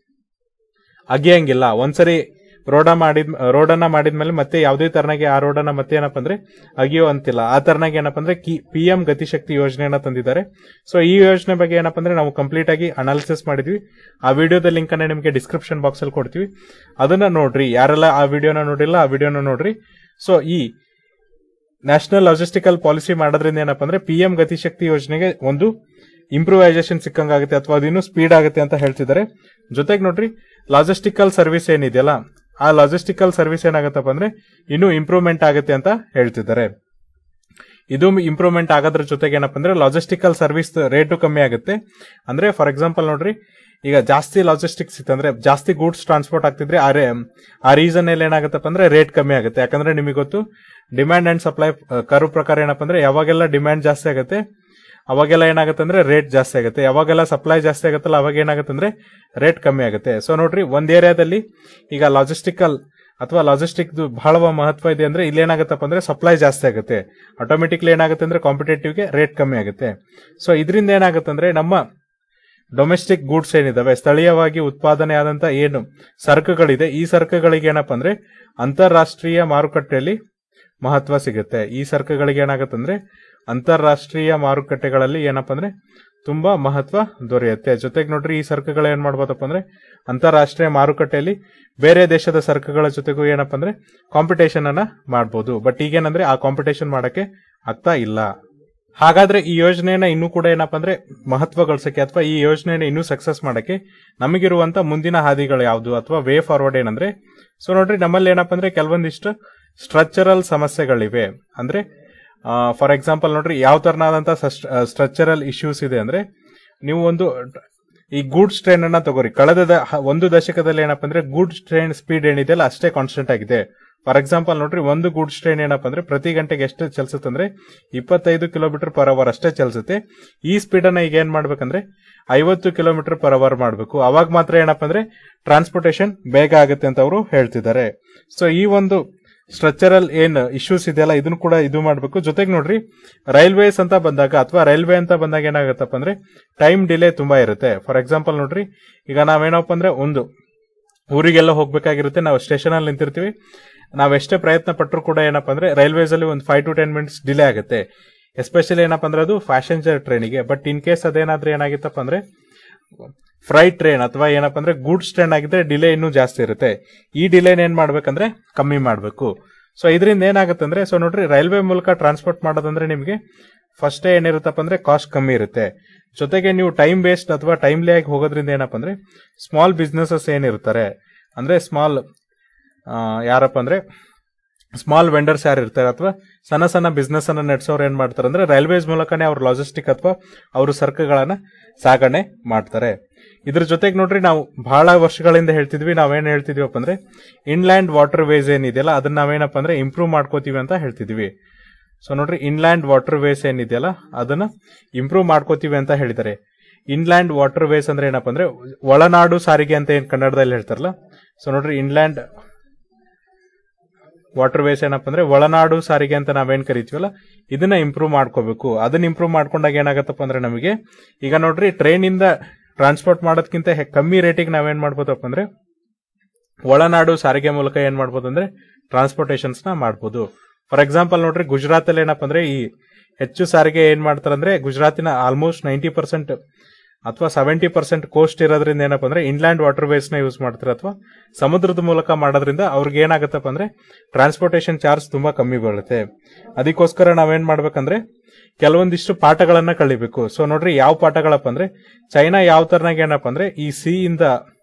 ಅಗಿಯಂಗಿಲ್ಲ ಒಂದ್ಸರಿ ರೋಡ ಮಾಡಿದ್ ರೋಡ್ ಅನ್ನ ಮಾಡಿದ್ಮೇಲೆ ಮತ್ತೆ ಯಾವುದೇ ತರನಾಗಿ ಆ ರೋಡ್ ಅನ್ನ ಮತ್ತೆ ಏನಪ್ಪ ಅಂದ್ರೆ ಅಗಿಯೋ ಅಂತಿಲ್ಲ ಆ ತರನಾಗಿ ಏನಪ್ಪ ಅಂದ್ರೆ ಪಿ ಎಂ ಗತಿಶಕ್ತಿ ಯೋಜನೆಯನ್ನ ತಂದಿದ್ದಾರೆ ಸೊ ಈ ಯೋಜನೆ ಬಗ್ಗೆ ಏನಪ್ಪ ಅಂದ್ರೆ ನಾವು ಕಂಪ್ಲೀಟ್ ಆಗಿ ಅನಾಲಿಸಿಸ್ ಮಾಡಿದ್ವಿ ಆ ವಿಡಿಯೋದ ಲಿಂಕ್ ಅನ್ನ ನಿಮಗೆ ಡಿಸ್ಕ್ರಿಪ್ಷನ್ ಬಾಕ್ಸ್ ಅಲ್ಲಿ ಕೊಡ್ತೀವಿ ಅದನ್ನ ನೋಡ್ರಿ ಯಾರೆಲ್ಲ ಆ ವಿಡಿಯೋನ ನೋಡಿಲ್ಲ ಆ ವಿಡಿಯೋನ ನೋಡ್ರಿ ಸೊ ಈ ನ್ಯಾಷನಲ್ ಲಾಜಿಸ್ಟಿಕಲ್ ಪಾಲಿಸಿ ಮಾಡೋದ್ರಿಂದ ಏನಪ್ಪ ಅಂದ್ರೆ ಪಿ ಎಂ ಗತಿಶಕ್ತಿ ಯೋಜನೆಗೆ ಒಂದು ಇಂಪ್ರೂವೈಸೇಷನ್ ಸಿಕ್ಕಂಗಾಗುತ್ತೆ ಅಥವಾ ಅದಿನ್ನೂ ಸ್ಪೀಡ್ ಆಗುತ್ತೆ ಅಂತ ಹೇಳ್ತಿದ್ದಾರೆ ಜೊತೆಗೆ ನೋಡ್ರಿ ಲಾಜಿಸ್ಟಿಕಲ್ ಸರ್ವಿಸ್ ಏನಿದೆಯಲ್ಲ ಆ ಲಾಜಿಸ್ಟಿಕಲ್ ಸರ್ವಿಸ್ ಏನಾಗತ್ತಪ್ಪ ಅಂದ್ರೆ ಇನ್ನೂ ಇಂಪ್ರೂವ್ಮೆಂಟ್ ಆಗುತ್ತೆ ಅಂತ ಹೇಳ್ತಿದ್ದಾರೆ ಇದು ಇಂಪ್ರೂವ್ಮೆಂಟ್ ಆಗೋದ್ರ ಜೊತೆಗೆ ಏನಪ್ಪ ಅಂದ್ರೆ ಲಾಜಿಸ್ಟಿಕಲ್ ಸರ್ವಿಸ್ ರೇಟು ಕಮ್ಮಿ ಆಗುತ್ತೆ ಅಂದ್ರೆ ಫಾರ್ ಎಕ್ಸಾಂಪಲ್ ನೋಡ್ರಿ ಈಗ ಜಾಸ್ತಿ ಲಾಜಿಸ್ಟಿಕ್ಸ್ ಇತ್ತು ಅಂದ್ರೆ ಜಾಸ್ತಿ ಗೂಡ್ಸ್ ಟ್ರಾನ್ಸ್ಪೋರ್ಟ್ ಆಗ್ತಿದ್ರೆ ಆ ರೇ- ಆ ರೀಸನ್ ಅಲ್ಲಿ ಏನಾಗುತ್ತಪ್ಪ ಅಂದ್ರೆ ರೇಟ್ ಕಮ್ಮಿ ಆಗುತ್ತೆ ಯಾಕಂದ್ರೆ ನಿಮಗೆ ಗೊತ್ತು ಡಿಮ್ಯಾಂಡ್ ಅಂಡ್ ಸಪ್ಲೈ ಕರು ಪ್ರಕಾರ ಏನಪ್ಪ ಅಂದ್ರೆ ಯಾವಾಗೆಲ್ಲ ಡಿಮ್ಯಾಂಡ್ ಜಾಸ್ತಿ ಆಗುತ್ತೆ ಅವಾಗೆಲ್ಲ ಏನಾಗುತ್ತೆ ಅಂದ್ರೆ ರೇಟ್ ಜಾಸ್ತಿ ಆಗುತ್ತೆ ಯಾವಾಗೆಲ್ಲ ಸಪ್ಲೈ ಜಾಸ್ತಿ ಆಗುತ್ತಲ್ಲ ಅವಾಗ ಏನಾಗುತ್ತೆ ಅಂದ್ರೆ ರೇಟ್ ಕಮ್ಮಿ ಆಗುತ್ತೆ ಸೊ ನೋಡ್ರಿ ಒಂದ್ ಏರಿಯಾದಲ್ಲಿ ಈಗ ಲಾಜಿಸ್ಟಿಕಲ್ ಅಥವಾ ಲಾಜಿಸ್ಟಿಕ್ ಬಹಳ ಮಹತ್ವ ಇದೆ ಅಂದ್ರೆ ಇಲ್ಲಿ ಏನಾಗುತ್ತಪ್ಪ ಅಂದ್ರೆ ಸಪ್ಲೈ ಜಾಸ್ತಿ ಆಗುತ್ತೆ ಆಟೋಮೆಟಿಕ್ಲಿ ಏನಾಗುತ್ತೆ ಅಂದ್ರೆ ಕಾಂಪಿಟೇಟಿವ್ಗೆ ರೇಟ್ ಕಮ್ಮಿ ಆಗುತ್ತೆ ಸೊ ಇದರಿಂದ ಏನಾಗುತ್ತೆ ಅಂದ್ರೆ ನಮ್ಮ ಡೊಮೆಸ್ಟಿಕ್ ಗೂಡ್ಸ್ ಏನಿದಾವೆ ಸ್ಥಳೀಯವಾಗಿ ಉತ್ಪಾದನೆ ಆದಂತ ಏನು ಸರಕುಗಳಿದೆ ಈ ಸರಕುಗಳಿಗೆ ಏನಪ್ಪ ಅಂದ್ರೆ ಅಂತಾರಾಷ್ಟ್ರೀಯ ಮಾರುಕಟ್ಟೆಯಲ್ಲಿ ಮಹತ್ವ ಸಿಗುತ್ತೆ ಈ ಸರಕುಗಳಿಗೆ ಏನಾಗುತ್ತೆ ಅಂದ್ರೆ ಅಂತಾರಾಷ್ಟ್ರೀಯ ಮಾರುಕಟ್ಟೆಗಳಲ್ಲಿ ಏನಪ್ಪ ಅಂದ್ರೆ ತುಂಬಾ ಮಹತ್ವ ದೊರೆಯುತ್ತೆ ಜೊತೆಗೆ ನೋಡ್ರಿ ಈ ಸರಕುಗಳು ಏನ್ ಮಾಡ್ಬೋದಪ್ಪ ಅಂದ್ರೆ ಅಂತಾರಾಷ್ಟ್ರೀಯ ಮಾರುಕಟ್ಟೆಯಲ್ಲಿ ಬೇರೆ ದೇಶದ ಸರಕುಗಳ ಜೊತೆಗೂ ಏನಪ್ಪ ಅಂದ್ರೆ ಕಾಂಪಿಟೇಷನ್ ಅನ್ನ ಮಾಡ್ಬೋದು ಬಟ್ ಈಗೇನಂದ್ರೆ ಆ ಕಾಂಪಿಟೇಷನ್ ಮಾಡಕ್ಕೆ ಆಗ್ತಾ ಇಲ್ಲ ಹಾಗಾದ್ರೆ ಈ ಯೋಜನೆಯನ್ನ ಇನ್ನೂ ಕೂಡ ಏನಪ್ಪ ಅಂದ್ರೆ ಮಹತ್ವಗೊಳಿಸಕ್ಕೆ ಅಥವಾ ಈ ಯೋಜನೆಯನ್ನ ಇನ್ನೂ ಸಕ್ಸಸ್ ಮಾಡಕ್ಕೆ ನಮಗಿರುವಂತ ಮುಂದಿನ ಹಾದಿಗಳು ಯಾವುದು ಅಥವಾ ವೇ ಫಾರ್ವರ್ಡ್ ಏನಂದ್ರೆ ಸೊ ನೋಡ್ರಿ ನಮ್ಮಲ್ಲಿ ಏನಪ್ಪ ಅಂದ್ರೆ ಕೆಲವೊಂದಿಷ್ಟು ಸ್ಟ್ರಕ್ಚರಲ್ ಸಮಸ್ಯೆಗಳಿವೆ ಅಂದ್ರೆ ಫಾರ್ ಎಕ್ಸಾಂಪಲ್ ನೋಡ್ರಿ ಯಾವ ತರನಾದಂತ ಸ್ಟ್ರಕ್ಚರಲ್ ಇಶ್ಯೂಸ್ ಇದೆ ಅಂದ್ರೆ ನೀವು ಒಂದು ಈ ಗೂಡ್ಸ್ ಟ್ರೈನ್ ಅನ್ನ ತಗೋರಿ ಕಳೆದ ದ- ಹ- ಒಂದು ದಶಕದಲ್ಲಿ ಏನಪ್ಪ ಅಂದ್ರೆ ಗೂಡ್ಸ್ ಟ್ರೈನ್ ಸ್ಪೀಡ್ ಏನಿದೆಯಲ್ಲ ಅಷ್ಟೇ ಕಾನ್ಸ್ಟೆಂಟ್ ಆಗಿದೆ ಫಾರ್ ಎಕ್ಸಾಂಪಲ್ ನೋಡ್ರಿ ಒಂದು ಗೂಡ್ಸ್ ಟ್ರೈನ್ ಏನಪ್ಪ ಅಂದ್ರೆ ಪ್ರತಿ ಗಂಟೆಗೆ ಎಷ್ಟು ಚಲಿಸುತ್ತೆ ಅಂದ್ರೆ ಇಪ್ಪತ್ತೈದು ಕಿಲೋಮೀಟರ್ ಪರ್ ಅವರ್ ಅಷ್ಟೇ ಚಲಿಸುತ್ತೆ ಈ ಸ್ಪೀಡ್ ಅನ್ನ ಈಗ ಏನ್ ಮಾಡ್ಬೇಕಂದ್ರೆ ಐವತ್ತು ಕಿಲೋಮೀಟರ್ ಪರ್ ಅವರ್ ಮಾಡಬೇಕು ಅವಾಗ ಮಾತ್ರ ಏನಪ್ಪ ಅಂದ್ರೆ ಟ್ರಾನ್ಸ್ಪೋರ್ಟೇಷನ್ ಬೇಗ ಆಗುತ್ತೆ ಅಂತ ಅವರು ಹೇಳ್ತಿದ್ದಾರೆ ಸೊ ಈ ಒಂದು ಸ್ಟ್ರಕ್ಚರಲ್ ಏನ್ ಇಶ್ಯೂಸ್ ಇದೆಯಲ್ಲ ಇದನ್ನು ಕೂಡ ಇದು ಮಾಡಬೇಕು ಜೊತೆಗೆ ನೋಡ್ರಿ ರೈಲ್ವೇಸ್ ಅಂತ ಬಂದಾಗ ಅಥವಾ ರೈಲ್ವೆ ಅಂತ ಬಂದಾಗ ಏನಾಗುತ್ತಪ್ಪ ಅಂದ್ರೆ ಟೈಮ್ ಡಿಲೇ ತುಂಬಾ ಇರುತ್ತೆ ಫಾರ್ ಎಕ್ಸಾಂಪಲ್ ನೋಡ್ರಿ ಈಗ ನಾವೇನಪ್ಪ ಅಂದ್ರೆ ಒಂದು ಊರಿಗೆಲ್ಲ ಹೋಗ್ಬೇಕಾಗಿರುತ್ತೆ ನಾವು ಸ್ಟೇಷನ್ ಅಲ್ಲಿ ನಿಂತಿರ್ತೀವಿ ನಾವ್ ಎಷ್ಟೇ ಪ್ರಯತ್ನ ಪಟ್ಟರು ಕೂಡ ಏನಪ್ಪ ಅಂದ್ರೆ ರೈಲ್ವೇಸ್ ಅಲ್ಲಿ ಒಂದು five to ten minutes delay ಆಗುತ್ತೆ ಎಸ್ಪೆಷಲಿ ಏನಪ್ಪ ಅಂದ್ರೆ ಅದು ಪ್ಯಾಸೆಂಜರ್ ಟ್ರೈನಿಗೆ ಬಟ್ ಇನ್ ಕೇಸ್ ಅದೇನಾದ್ರೂ ಏನಾಗಿತ್ತಪ್ಪ ಅಂದ್ರೆ ಫ್ರೈಟ್ ಟ್ರೈನ್ ಅಥವಾ ಏನಪ್ಪ ಅಂದ್ರೆ ಗೂಡ್ಸ್ ಟ್ರೈನ್ ಆಗಿದ್ರೆ ಡಿಲೇ ಇನ್ನೂ ಜಾಸ್ತಿ ಇರುತ್ತೆ ಈ ಡಿಲೇನ ಏನ್ ಮಾಡ್ಬೇಕಂದ್ರೆ ಕಮ್ಮಿ ಮಾಡಬೇಕು ಸೊ ಇದರಿಂದ ಏನಾಗುತ್ತೆ ಅಂದ್ರೆ ಸೊ ನೋಡ್ರಿ ರೈಲ್ವೆ ಮೂಲಕ ಟ್ರಾನ್ಸ್ಪೋರ್ಟ್ ಮಾಡೋದಂದ್ರೆ ನಿಮಗೆ ಫಸ್ಟ್ ಏನಿರುತ್ತಪ್ಪ ಅಂದ್ರೆ ಕಾಸ್ಟ್ ಕಮ್ಮಿ ಇರುತ್ತೆ ಜೊತೆಗೆ ನೀವು ಟೈಮ್ ವೇಸ್ಟ್ ಅಥವಾ ಟೈಮ್ಲಿ ಆಗಿ ಹೋಗೋದ್ರಿಂದ ಏನಪ್ಪ ಅಂದ್ರೆ ಸ್ಮಾಲ್ ಬಿಸ್ನೆಸಸ್ ಏನಿರ್ತಾರೆ ಅಂದ್ರೆ ಸ್ಮಾಲ್ ಯಾರಪ್ಪ ಅಂದ್ರೆ ಸ್ಮಾಲ್ ವೆಂಡರ್ಸ್ ಯಾರು ಇರ್ತಾರೆ ಅಥವಾ ಸಣ್ಣ ಸಣ್ಣ ಬಿಸ್ನೆಸ್ ಅನ್ನ ನಡೆಸೋರು ಏನ್ ಮಾಡ್ತಾರೆ ಅಂದ್ರೆ ರೈಲ್ವೇಸ್ ಮೂಲಕನೇ ಅವ್ರ ಲಾಜಿಸ್ಟಿಕ್ ಅಥವಾ ಅವ್ರ ಸರಕುಗಳನ್ನ ಸಾಗಣೆ ಮಾಡ್ತಾರೆ ಇದ್ರ ಜೊತೆಗೆ ನೋಡ್ರಿ ನಾವು ಬಹಳ ವರ್ಷಗಳಿಂದ ಹೇಳ್ತಿದ್ವಿ ನಾವೇನ್ ಹೇಳ್ತಿದ್ವಿಪ್ಪ ಅಂದ್ರೆ ಇನ್ಲ್ಯಾಂಡ್ ವಾಟರ್ ವೇಸ್ ಏನಿದೆಯಲ್ಲ ಅದನ್ನ ನಾವೇನಪ್ಪ ಅಂದ್ರೆ ಇಂಪ್ರೂವ್ ಮಾಡ್ಕೋತೀವಿ ಅಂತ ಹೇಳ್ತಿದ್ವಿ ಸೊ ನೋಡ್ರಿ ಇನ್ಲ್ಯಾಂಡ್ ವಾಟರ್ ವೇಸ್ ಏನಿದೆಯಲ್ಲ ಅದನ್ನ ಇಂಪ್ರೂವ್ ಮಾಡ್ಕೋತೀವಿ ಅಂತ ಹೇಳಿದ್ದಾರೆ ಇನ್ಲ್ಯಾಂಡ್ ವಾಟರ್ ವೇಸ್ ಅಂದ್ರೆ ಏನಪ್ಪ ಅಂದ್ರೆ ಒಳನಾಡು ಸಾರಿಗೆ ಅಂತ ಏನ್ ಕನ್ನಡದಲ್ಲಿ ಹೇಳ್ತಾರಲ್ಲ ಸೊ ನೋಡ್ರಿ ಇನ್ಲ್ಯಾಂಡ್ ವಾಟರ್ ವೇಸ್ ಏನಪ್ಪ ಅಂದ್ರೆ ಒಳನಾಡು ಸಾರಿಗೆ ಅಂತ ನಾವೇನ್ ಕರಿತೀವಲ್ಲ ಇದನ್ನ ಇಂಪ್ರೂವ್ ಮಾಡ್ಕೋಬೇಕು ಅದನ್ನ ಇಂಪ್ರೂವ್ ಮಾಡ್ಕೊಂಡಾಗ ಏನಾಗತ್ತಪ್ಪ ಅಂದ್ರೆ ನಮಗೆ ಈಗ ನೋಡ್ರಿ ಟ್ರೈನ್ ಇಂದ ಟ್ರಾನ್ಸ್ಪೋರ್ಟ್ ಮಾಡೋದಕ್ಕಿಂತ ಹೆ- ಕಮ್ಮಿ ರೇಟಿಗೆ ನಾವೇನ್ ಮಾಡ್ಬೋದಪ್ಪ ಅಂದ್ರೆ ಒಳನಾಡು ಸಾರಿಗೆ ಮೂಲಕ ಏನ್ ಮಾಡ್ಬೋದು ಅಂದ್ರೆ ಟ್ರಾನ್ಸ್ಪೋರ್ಟೇಷನ್ಸ್ ನ ಮಾಡ್ಬೋದು ಫಾರ್ ಎಕ್ಸಾಂಪಲ್ ನೋಡ್ರಿ ಗುಜರಾತ್ ಅಲ್ಲಿ ಏನಪ್ಪ ಅಂದ್ರೆ ಈ ಹೆಚ್ಚು ಸಾರಿಗೆ ಏನ್ ಮಾಡ್ತಾರೆ ಅಂದ್ರೆ ಗುಜರಾತಿನ ಆಲ್ಮೋಸ್ಟ್ ನೈಂಟಿ ಪರ್ಸೆಂಟ್ ಅಥವಾ ಸೆವೆಂಟಿ ಪರ್ಸೆಂಟ್ ಕೋಸ್ಟ್ ಇರೋದ್ರಿಂದ ಏನಪ್ಪ ಅಂದ್ರೆ ಇನ್ಲ್ಯಾಂಡ್ ವಾಟರ್ ವೇಸ್ ನ ಯೂಸ್ ಮಾಡ್ತಾರೆ ಅಥವಾ ಸಮುದ್ರದ ಮೂಲಕ ಮಾಡೋದ್ರಿಂದ ಅವ್ರಿಗೆ ಏನಾಗತ್ತಪ್ಪ ಅಂದ್ರೆ ಟ್ರಾನ್ಸ್ಪೋರ್ಟೇಷನ್ ಚಾರ್ಜ್ ತುಂಬಾ ಕಮ್ಮಿ ಬೀಳುತ್ತೆ ಅದಕ್ಕೋಸ್ಕರ ನಾವೇನ್ ಮಾಡ್ಬೇಕಂದ್ರೆ ಕೆಲವೊಂದಿಷ್ಟು ಪಾಠಗಳನ್ನ ಕಲಿಬೇಕು ಸೊ ನೋಡ್ರಿ ಯಾವ ಪಾಠಗಳಪ್ಪ ಅಂದ್ರೆ ಚೈನಾ ಯಾವ ತರನಾಗ ಏನಪ್ಪ ಅಂದ್ರೆ ಈ ಸಿ ಇಂದ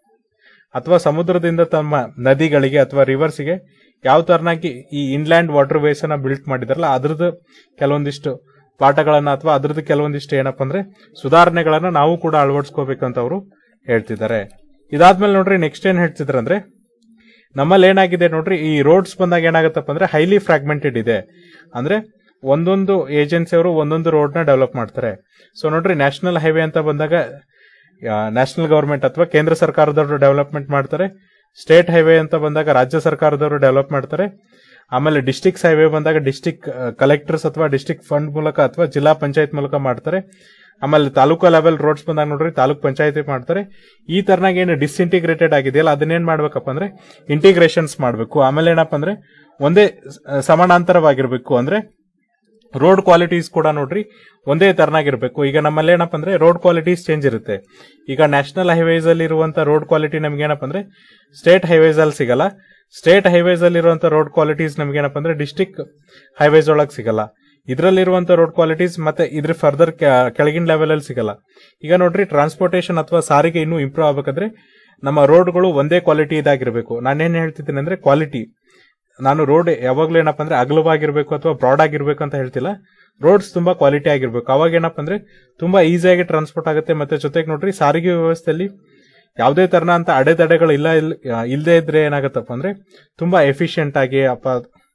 ಅಥವಾ ಸಮುದ್ರದಿಂದ ತಮ್ಮ ನದಿಗಳಿಗೆ ಅಥವಾ ರಿವರ್ಸ್ಗೆ ಯಾವ ತರನಾಗಿ ಈ ಇನ್ಲ್ಯಾಂಡ್ ವಾಟರ್ ವೇಸ್ ಅನ್ನ ಬಿಲ್ಟ್ ಮಾಡಿದಾರಲ್ಲ ಅದ್ರದ್ದು ಕೆಲವೊಂದಿಷ್ಟು ಪಾಠಗಳನ್ನ ಅಥವಾ ಅದ್ರದ್ದು ಕೆಲವೊಂದಿಷ್ಟು ಏನಪ್ಪ ಅಂದ್ರೆ ಸುಧಾರಣೆಗಳನ್ನ ನಾವು ಕೂಡ ಅಳವಡಿಸ್ಕೋಬೇಕಂತ ಅವರು ಹೇಳ್ತಿದ್ದಾರೆ ಇದಾದ್ಮೇಲೆ ನೋಡ್ರಿ ನೆಕ್ಸ್ಟ್ ಏನ್ ಹೇಳ್ತಿದ್ರು ಅಂದ್ರೆ ನಮ್ಮಲ್ಲಿ ಏನಾಗಿದೆ ನೋಡ್ರಿ ಈ ರೋಡ್ಸ್ ಬಂದಾಗ ಏನಾಗುತ್ತಪ್ಪ ಅಂದ್ರೆ ಹೈಲಿ ಫ್ರಾಗ್ಮೆಂಟೆಡ್ ಇದೆ ಅಂದ್ರೆ ಒಂದೊಂದು ಏಜೆನ್ಸಿ ಅವರು ಒಂದೊಂದು ರೋಡ್ ನ ಡೆವಲಪ್ ಮಾಡ್ತಾರೆ ಸೊ ನೋಡ್ರಿ ನ್ಯಾಷನಲ್ ಹೈವೇ ಅಂತ ಬಂದಾಗ ನ್ಯಾಷನಲ್ ಗವರ್ಮೆಂಟ್ ಅಥವಾ ಕೇಂದ್ರ ಸರ್ಕಾರದವರು ಡೆವಲಪ್ಮೆಂಟ್ ಮಾಡ್ತಾರೆ ಸ್ಟೇಟ್ ಹೈವೇ ಅಂತ ಬಂದಾಗ ರಾಜ್ಯ ಸರ್ಕಾರದವರು ಡೆವಲಪ್ ಮಾಡ್ತಾರೆ ಆಮೇಲೆ ಡಿಸ್ಟಿಕ್ಸ್ ಹೈವೇ ಬಂದಾಗ ಡಿಸ್ಟಿಕ್ ಕಲೆಕ್ಟರ್ಸ್ ಅಥವಾ ಡಿಸ್ಟಿಕ್ ಫಂಡ್ ಮೂಲಕ ಅಥವಾ ಜಿಲ್ಲಾ ಪಂಚಾಯತ್ ಮೂಲಕ ಮಾಡ್ತಾರೆ ಆಮೇಲೆ ತಾಲೂಕು ಲೆವೆಲ್ ರೋಡ್ಸ್ ಬಂದಾಗ ನೋಡ್ರಿ ತಾಲೂಕ್ ಪಂಚಾಯತಿ ಮಾಡ್ತಾರೆ ಈ ತರನಾಗ ಏನು ಡಿಸ್ಇಂಟಿಗ್ರೇಟೆಡ್ ಆಗಿದೆಯಲ್ಲ ಅದನ್ನೇನ್ ಮಾಡ್ಬೇಕಪ್ಪ ಅಂದ್ರೆ ಇಂಟಿಗ್ರೇಷನ್ಸ್ ಮಾಡಬೇಕು ಆಮೇಲೆ ಏನಪ್ಪ ಅಂದ್ರೆ ಒಂದೇ ಸ- ಸಮಾನಾಂತರವಾಗಿರ್ಬೇಕು ಅಂದ್ರೆ ರೋಡ್ ಕ್ವಾಲಿಟೀಸ್ ಕೂಡ ನೋಡ್ರಿ ಒಂದೇ ತರನಾಗಿರ್ಬೇಕು ಈಗ ನಮ್ಮಲ್ಲಿ ಏನಪ್ಪ ಅಂದ್ರೆ ರೋಡ್ ಕ್ವಾಲಿಟೀಸ್ ಚೇಂಜ್ ಇರುತ್ತೆ ಈಗ ನ್ಯಾಷನಲ್ ಹೈವೇಸ್ ಅಲ್ಲಿ ಇರುವಂತ ರೋಡ್ ಕ್ವಾಲಿಟಿ ನಮ್ಗೆ ಏನಪ್ಪ ಅಂದ್ರೆ ಸ್ಟೇಟ್ ಹೈವೇಸ್ ಅಲ್ಲಿ ಸಿಗಲ್ಲ ಸ್ಟೇಟ್ ಹೈವೇಸ್ ಅಲ್ಲಿ ಇರುವಂತ ರೋಡ್ ಕ್ವಾಲಿಟೀಸ್ ನಮ್ಗೆ ಏನಪ್ಪ ಅಂದ್ರೆ ಡಿಸ್ಟಿಕ್ ಹೈವೇಸ್ ಒಳಗೆ ಸಿಗಲ್ಲ ಇದರಲ್ಲಿರುವಂತ ರೋಡ್ ಕ್ವಾಲಿಟೀಸ್ ಮತ್ತೆ ಇದ್ರ ಫರ್ದರ್ ಕೆಳಗಿನ ಲೆವೆಲ್ ಅಲ್ಲಿ ಸಿಗಲ್ಲ ಈಗ ನೋಡ್ರಿ ಟ್ರಾನ್ಸ್ಪೋರ್ಟೇಷನ್ ಅಥವಾ ಸಾರಿಗೆ ಇನ್ನೂ ಇಂಪ್ರೂವ್ ಆಗ್ಬೇಕಂದ್ರೆ ನಮ್ಮ ರೋಡ್ಗಳು ಒಂದೇ ಕ್ವಾಲಿಟಿ ಇದಾಗಿರ್ಬೇಕು ನಾನೇನ್ ಹೇಳ್ತಿದ್ದೀನಿ ಅಂದ್ರೆ ಕ್ವಾಲಿಟಿ ನಾನು ರೋಡ್ ಯಾವಾಗ್ಲೂ ಏನಪ್ಪ ಅಂದ್ರೆ ಅಗಲವಾಗಿರ್ಬೇಕು ಅಥವಾ ಬ್ರಾಡ್ ಆಗಿರ್ಬೇಕು ಅಂತ ಹೇಳ್ತಿಲ್ಲ ರೋಡ್ಸ್ ತುಂಬಾ ಕ್ವಾಲಿಟಿ ಆಗಿರ್ಬೇಕು ಅವಾಗ ಏನಪ್ಪ ಅಂದ್ರೆ ತುಂಬಾ ಈಸಿಯಾಗಿ ಟ್ರಾನ್ಸ್ಪೋರ್ಟ್ ಆಗುತ್ತೆ ಮತ್ತೆ ಜೊತೆಗೆ ನೋಡ್ರಿ ಸಾರಿಗೆ ವ್ಯವಸ್ಥೆಯಲ್ಲಿ ಯಾವುದೇ ತರನ ಅಂತ ಅಡೆತಡೆಗಳು ಇಲ್ಲ ಇಲ್- ಇಲ್ಲದೆ ಇದ್ರೆ ಏನಾಗತ್ತಪ್ಪ ಅಂದ್ರೆ ತುಂಬಾ ಎಫಿಷಿಯಂಟ್ ಆಗಿ ಅಪ್ಪ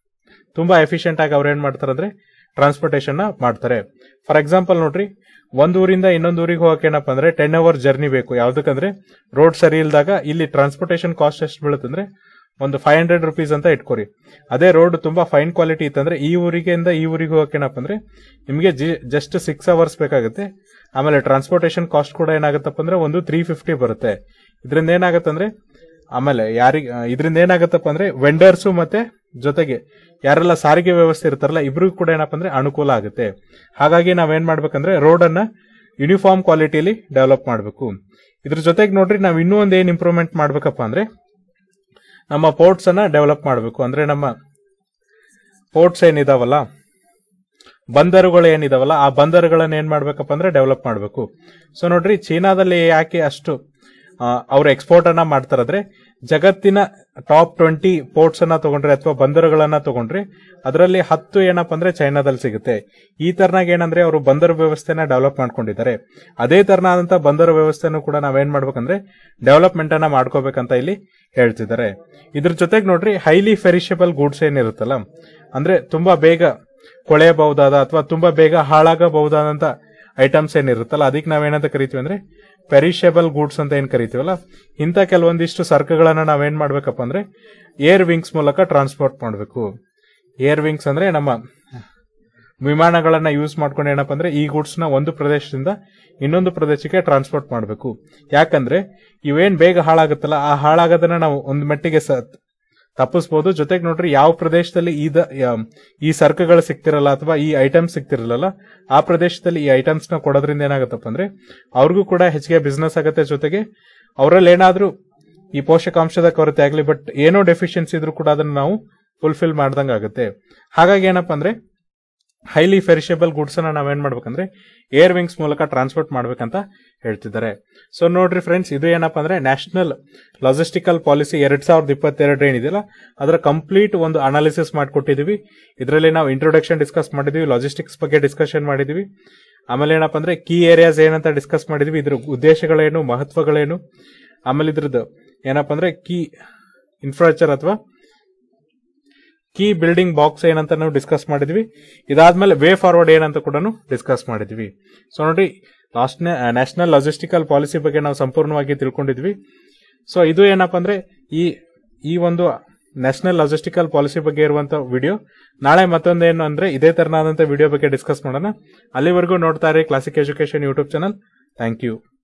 ತುಂಬಾ ಎಫಿಷಿಯಂಟ್ ಆಗಿ ಅವ್ರು ಏನ್ ಮಾಡ್ತಾರೆ ಅಂದ್ರೆ ಟ್ರಾನ್ಸ್ಪೋರ್ಟೇಷನ್ ನ ಮಾಡ್ತಾರೆ ಫಾರ್ ಎಕ್ಸಾಂಪಲ್ ನೋಡ್ರಿ ಒಂದ್ ಊರಿಂದ ಇನ್ನೊಂದ್ ಊರಿಗೆ ಹೋಗಕ್ಕೆ ಏನಪ್ಪ ಅಂದ್ರೆ ಟೆನ್ ಅವರ್ ಜರ್ನಿ ಬೇಕು ಯಾವ್ದಕ್ಕಂದ್ರೆ ರೋಡ್ ಸರಿ ಇಲ್ದಾಗ ಇಲ್ಲಿ ಟ್ರಾನ್ಸ್ಪೋರ್ಟೇಷನ್ ಕಾಸ್ಟ್ ಎಷ್ಟು ಬೀಳುತ್ತಂದ್ರೆ ಒಂದು ಫೈವ್ ಹಂಡ್ರೆಡ್ ರುಪೀಸ್ ಅಂತ ಇಟ್ಕೊರಿ ಅದೇ ರೋಡ್ ತುಂಬಾ ಫೈನ್ ಕ್ವಾಲಿಟಿ ಇತ್ತಂದ್ರೆ ಈ ಊರಿಗೆಯಿಂದ ಈ ಊರಿಗೆ ಹೋಗಕ್ಕೆ ಏನಪ್ಪ ಅಂದ್ರೆ ನಿಮಗೆ ಜಸ್ಟ್ ಸಿಕ್ಸ್ ಅವರ್ಸ್ ಬೇಕಾಗುತ್ತೆ ಆಮೇಲೆ ಟ್ರಾನ್ಸ್ಪೋರ್ಟೇಷನ್ ಕಾಸ್ಟ್ ಕೂಡ ಏನಾಗುತ್ತಪ್ಪ ಅಂದ್ರೆ ಒಂದು ತ್ರೀ ಫಿಫ್ಟಿ ಬರುತ್ತೆ ಇದರಿಂದ ಏನಾಗುತ್ತಂದ್ರೆ ಆಮೇಲೆ ಯಾರಿಗೆ ಇದರಿಂದ ಏನಾಗುತ್ತಪ್ಪ ಅಂದ್ರೆ ವೆಂಡರ್ಸು ಮತ್ತೆ ಜೊತೆಗೆ ಯಾರೆಲ್ಲ ಸಾರಿಗೆ ವ್ಯವಸ್ಥೆ ಇರ್ತಾರಲ್ಲ ಇಬ್ರಿಗೂ ಕೂಡ ಏನಪ್ಪ ಅಂದ್ರೆ ಅನುಕೂಲ ಆಗುತ್ತೆ ಹಾಗಾಗಿ ನಾವೇನ್ ಮಾಡ್ಬೇಕಂದ್ರೆ ರೋಡ್ ಅನ್ನ ಯೂನಿಫಾರ್ಮ್ ಕ್ವಾಲಿಟಿಯಲ್ಲಿ ಡೆವಲಪ್ ಮಾಡಬೇಕು ಇದ್ರ ಜೊತೆಗೆ ನೋಡ್ರಿ ನಾವು ಇನ್ನೂ ಒಂದ್ ಏನ್ ಇಂಪ್ರೂವ್ಮೆಂಟ್ ಮಾಡ್ಬೇಕಪ್ಪ ಅಂದ್ರೆ ನಮ್ಮ ಪೋರ್ಟ್ಸ್ ಅನ್ನ ಡೆವಲಪ್ ಮಾಡಬೇಕು ಅಂದ್ರೆ ನಮ್ಮ ಪೋರ್ಟ್ಸ್ ಏನಿದಾವಲ್ಲ ಬಂದರುಗಳು ಏನಿದಾವಲ್ಲ ಆ ಬಂದರುಗಳನ್ನ ಏನ್ ಮಾಡ್ಬೇಕಪ್ಪ ಅಂದ್ರೆ ಡೆವಲಪ್ ಮಾಡಬೇಕು ಸೊ ನೋಡ್ರಿ ಚೀನಾದಲ್ಲಿ ಯಾಕೆ ಅಷ್ಟು ಅವ್ರ ಎಕ್ಸ್ಪೋರ್ಟ್ ಅನ್ನ ಮಾಡ್ತಾರಂದ್ರೆ ಜಗತ್ತಿನ ಟಾಪ್ ಟ್ವೆಂಟಿ ಪೋರ್ಟ್ಸ್ ಅನ್ನ ತಗೊಂಡ್ರೆ ಅಥವಾ ಬಂದರುಗಳನ್ನ ತಗೊಂಡ್ರೆ ಅದರಲ್ಲಿ ಹತ್ತು ಏನಪ್ಪ ಅಂದ್ರೆ ಚೈನಾದಲ್ಲಿ ಸಿಗುತ್ತೆ ಈ ತರನಾಗ ಏನಂದ್ರೆ ಅವರು ಬಂದರು ವ್ಯವಸ್ಥೆನ ಡೆವಲಪ್ ಮಾಡ್ಕೊಂಡಿದ್ದಾರೆ ಅದೇ ತರನಾದಂತ ಬಂದರು ವ್ಯವಸ್ಥೆನೂ ಕೂಡ ನಾವೇನ್ ಮಾಡ್ಬೇಕಂದ್ರೆ ಡೆವಲಪ್ಮೆಂಟ್ ಅನ್ನ ಮಾಡ್ಕೋಬೇಕಂತ ಇಲ್ಲಿ ಹೇಳ್ತಿದ್ದಾರೆ ಇದ್ರ ಜೊತೆಗೆ ನೋಡ್ರಿ ಹೈಲಿ ಫೆರಿಷಬಲ್ ಗೂಡ್ಸ್ ಏನಿರುತ್ತಲ್ಲ ಅಂದ್ರೆ ತುಂಬಾ ಬೇಗ ಕೊಳೆಯಬಹುದಾದ ಅಥವಾ ತುಂಬಾ ಬೇಗ ಹಾಳಾಗಬಹುದಾದಂತ ಐಟಮ್ಸ್ ಏನಿರುತ್ತಲ್ಲ ಅದಕ್ಕೆ ನಾವೇನಂತ ಕರಿತೀವಿ ಅಂದ್ರೆ ಪೆರಿಷೇಬಲ್ ಗೂಡ್ಸ್ ಅಂತ ಏನ್ ಕರಿತೀವಲ್ಲ ಇಂಥ ಕೆಲವೊಂದಿಷ್ಟು ಸರಕುಗಳನ್ನ ನಾವೇನ್ ಮಾಡ್ಬೇಕಪ್ಪ ಅಂದ್ರೆ ಏರ್ ವಿಂಗ್ಸ್ ಮೂಲಕ ಟ್ರಾನ್ಸ್ಪೋರ್ಟ್ ಮಾಡಬೇಕು ಏರ್ ವಿಂಗ್ಸ್ ಅಂದ್ರೆ ನಮ್ಮ ವಿಮಾನಗಳನ್ನ ಯೂಸ್ ಮಾಡ್ಕೊಂಡು ಏನಪ್ಪ ಅಂದ್ರೆ ಈ ಗೂಡ್ಸ್ ನ ಒಂದು ಪ್ರದೇಶದಿಂದ ಇನ್ನೊಂದು ಪ್ರದೇಶಕ್ಕೆ ಟ್ರಾನ್ಸ್ಪೋರ್ಟ್ ಮಾಡಬೇಕು ಯಾಕಂದ್ರೆ ಇವೇನ್ ಬೇಗ ಹಾಳಾಗುತ್ತಲ್ಲ ಆ ಹಾಳಾಗೋದನ್ನ ನಾವು ಒಂದು ಮಟ್ಟಿಗೆ ಸ ತಪ್ಪಿಸ್ಬೋದು ಜೊತೆಗೆ ನೋಡ್ರಿ ಯಾವ ಪ್ರದೇಶದಲ್ಲಿ ಈ ಈ ಸರಕುಗಳು ಸಿಗ್ತಿರಲ್ಲ ಅಥವಾ ಈ ಐಟಮ್ಸ್ ಸಿಗ್ತಿರಲ್ಲ ಆ ಪ್ರದೇಶದಲ್ಲಿ ಈ ಐಟಮ್ಸ್ ನ ಕೊಡೋದ್ರಿಂದ ಏನಾಗುತ್ತಪ್ಪ ಅಂದ್ರೆ ಅವ್ರಿಗೂ ಕೂಡ ಹೆಚ್ಚಿಗೆ ಬಿಸ್ನೆಸ್ ಆಗುತ್ತೆ ಜೊತೆಗೆ ಅವರಲ್ಲಿ ಏನಾದ್ರೂ ಈ ಪೋಷಕಾಂಶದ ಕೊರತೆ ಆಗಲಿ ಬಟ್ ಏನೋ ಡೆಫಿಷಿಯನ್ಸಿ ಇದ್ರೂ ಕೂಡ ಅದನ್ನ ನಾವು ಫುಲ್ಫಿಲ್ ಮಾಡ್ದಂಗೆ ಆಗುತ್ತೆ ಹಾಗಾಗಿ ಏನಪ್ಪ ಅಂದ್ರೆ ಹೈಲಿ ಫೆರಿಷೇಬಲ್ ಗುಡ್ಸ್ ಅನ್ನ ನಾವೇನ್ ಮಾಡ್ಬೇಕಂದ್ರೆ ಏರ್ ವಿಂಗ್ಸ್ ಮೂಲಕ ಟ್ರಾನ್ಸ್ಪೋರ್ಟ್ ಮಾಡ್ಬೇಕಂತ ಹೇಳ್ತಿದ್ದಾರೆ ಸೊ ನೋಡ್ರಿ ಫ್ರೆಂಡ್ಸ್ ಇದು ಏನಪ್ಪಾ ಅಂದ್ರೆ ನ್ಯಾಷನಲ್ ಲಾಜಿಸ್ಟಿಕಲ್ ಪಾಲಿಸಿ ಎರಡ್ ಸಾವಿರದ ಇಪ್ಪತ್ತೆರಡು ಏನಿದೆಯಲ್ಲ ಅದರ ಕಂಪ್ಲೀಟ್ ಒಂದು ಅನಾಲಿಸಿಸ್ ಮಾಡ್ಕೊಟ್ಟಿದೀವಿ ಇದರಲ್ಲಿ ನಾವು ಇಂಟ್ರೊಡಕ್ಷನ್ ಡಿಸ್ಕಸ್ ಮಾಡಿದೀವಿ ಲಾಜಿಸ್ಟಿಕ್ಸ್ ಬಗ್ಗೆ ಡಿಸ್ಕಷನ್ ಮಾಡಿದೀವಿ ಆಮೇಲೆ ಏನಪ್ಪಾ ಅಂದ್ರೆ ಕೀ ಏರಿಯಾಸ್ ಏನಂತ ಡಿಸ್ಕಸ್ ಮಾಡಿದೀವಿ ಇದ್ರ ಉದ್ದೇಶಗಳೇನು ಮಹತ್ವಗಳೇನು ಆಮೇಲೆ ಇದ್ರದ್ದು ಏನಪ್ಪಾ ಅಂದ್ರೆ ಕೀ ಇನ್ಫ್ರಾಸ್ಟ್ರಕ್ಚರ್ ಅಥವಾ ಕೀ ಬಿಲ್ಡಿಂಗ್ ಬಾಕ್ಸ್ ಏನಂತ ನಾವು ಡಿಸ್ಕಸ್ ಮಾಡಿದ್ವಿ ಇದಾದ್ಮೇಲೆ ವೇ ಫಾರ್ವರ್ಡ್ ಏನಂತ ಕೂಡ ಡಿಸ್ಕಸ್ ಮಾಡಿದ್ವಿ ಸೊ ನೋಡಿ ಲಾಸ್ಟ್ ನ್ಯಾಷನಲ್ ಲಾಜಿಸ್ಟಿಕಲ್ ಪಾಲಿಸಿ ಬಗ್ಗೆ ನಾವು ಸಂಪೂರ್ಣವಾಗಿ ತಿಳ್ಕೊಂಡಿದ್ವಿ ಸೊ ಇದು ಏನಪ್ಪಾ ಅಂದ್ರೆ ಈ ಈ ಒಂದು ನ್ಯಾಷನಲ್ ಲಾಜಿಸ್ಟಿಕಲ್ ಪಾಲಿಸಿ ಬಗ್ಗೆ ಇರುವಂತ ವಿಡಿಯೋ ನಾಳೆ ಮತ್ತೊಂದೇನು ಅಂದ್ರೆ ಇದೇ ತರನಾದಂತ ವಿಡಿಯೋ ಬಗ್ಗೆ ಡಿಸ್ಕಸ್ ಮಾಡೋಣ ಅಲ್ಲಿವರೆಗೂ ನೋಡ್ತಾ ಇರಿ classic education YouTube channel thank you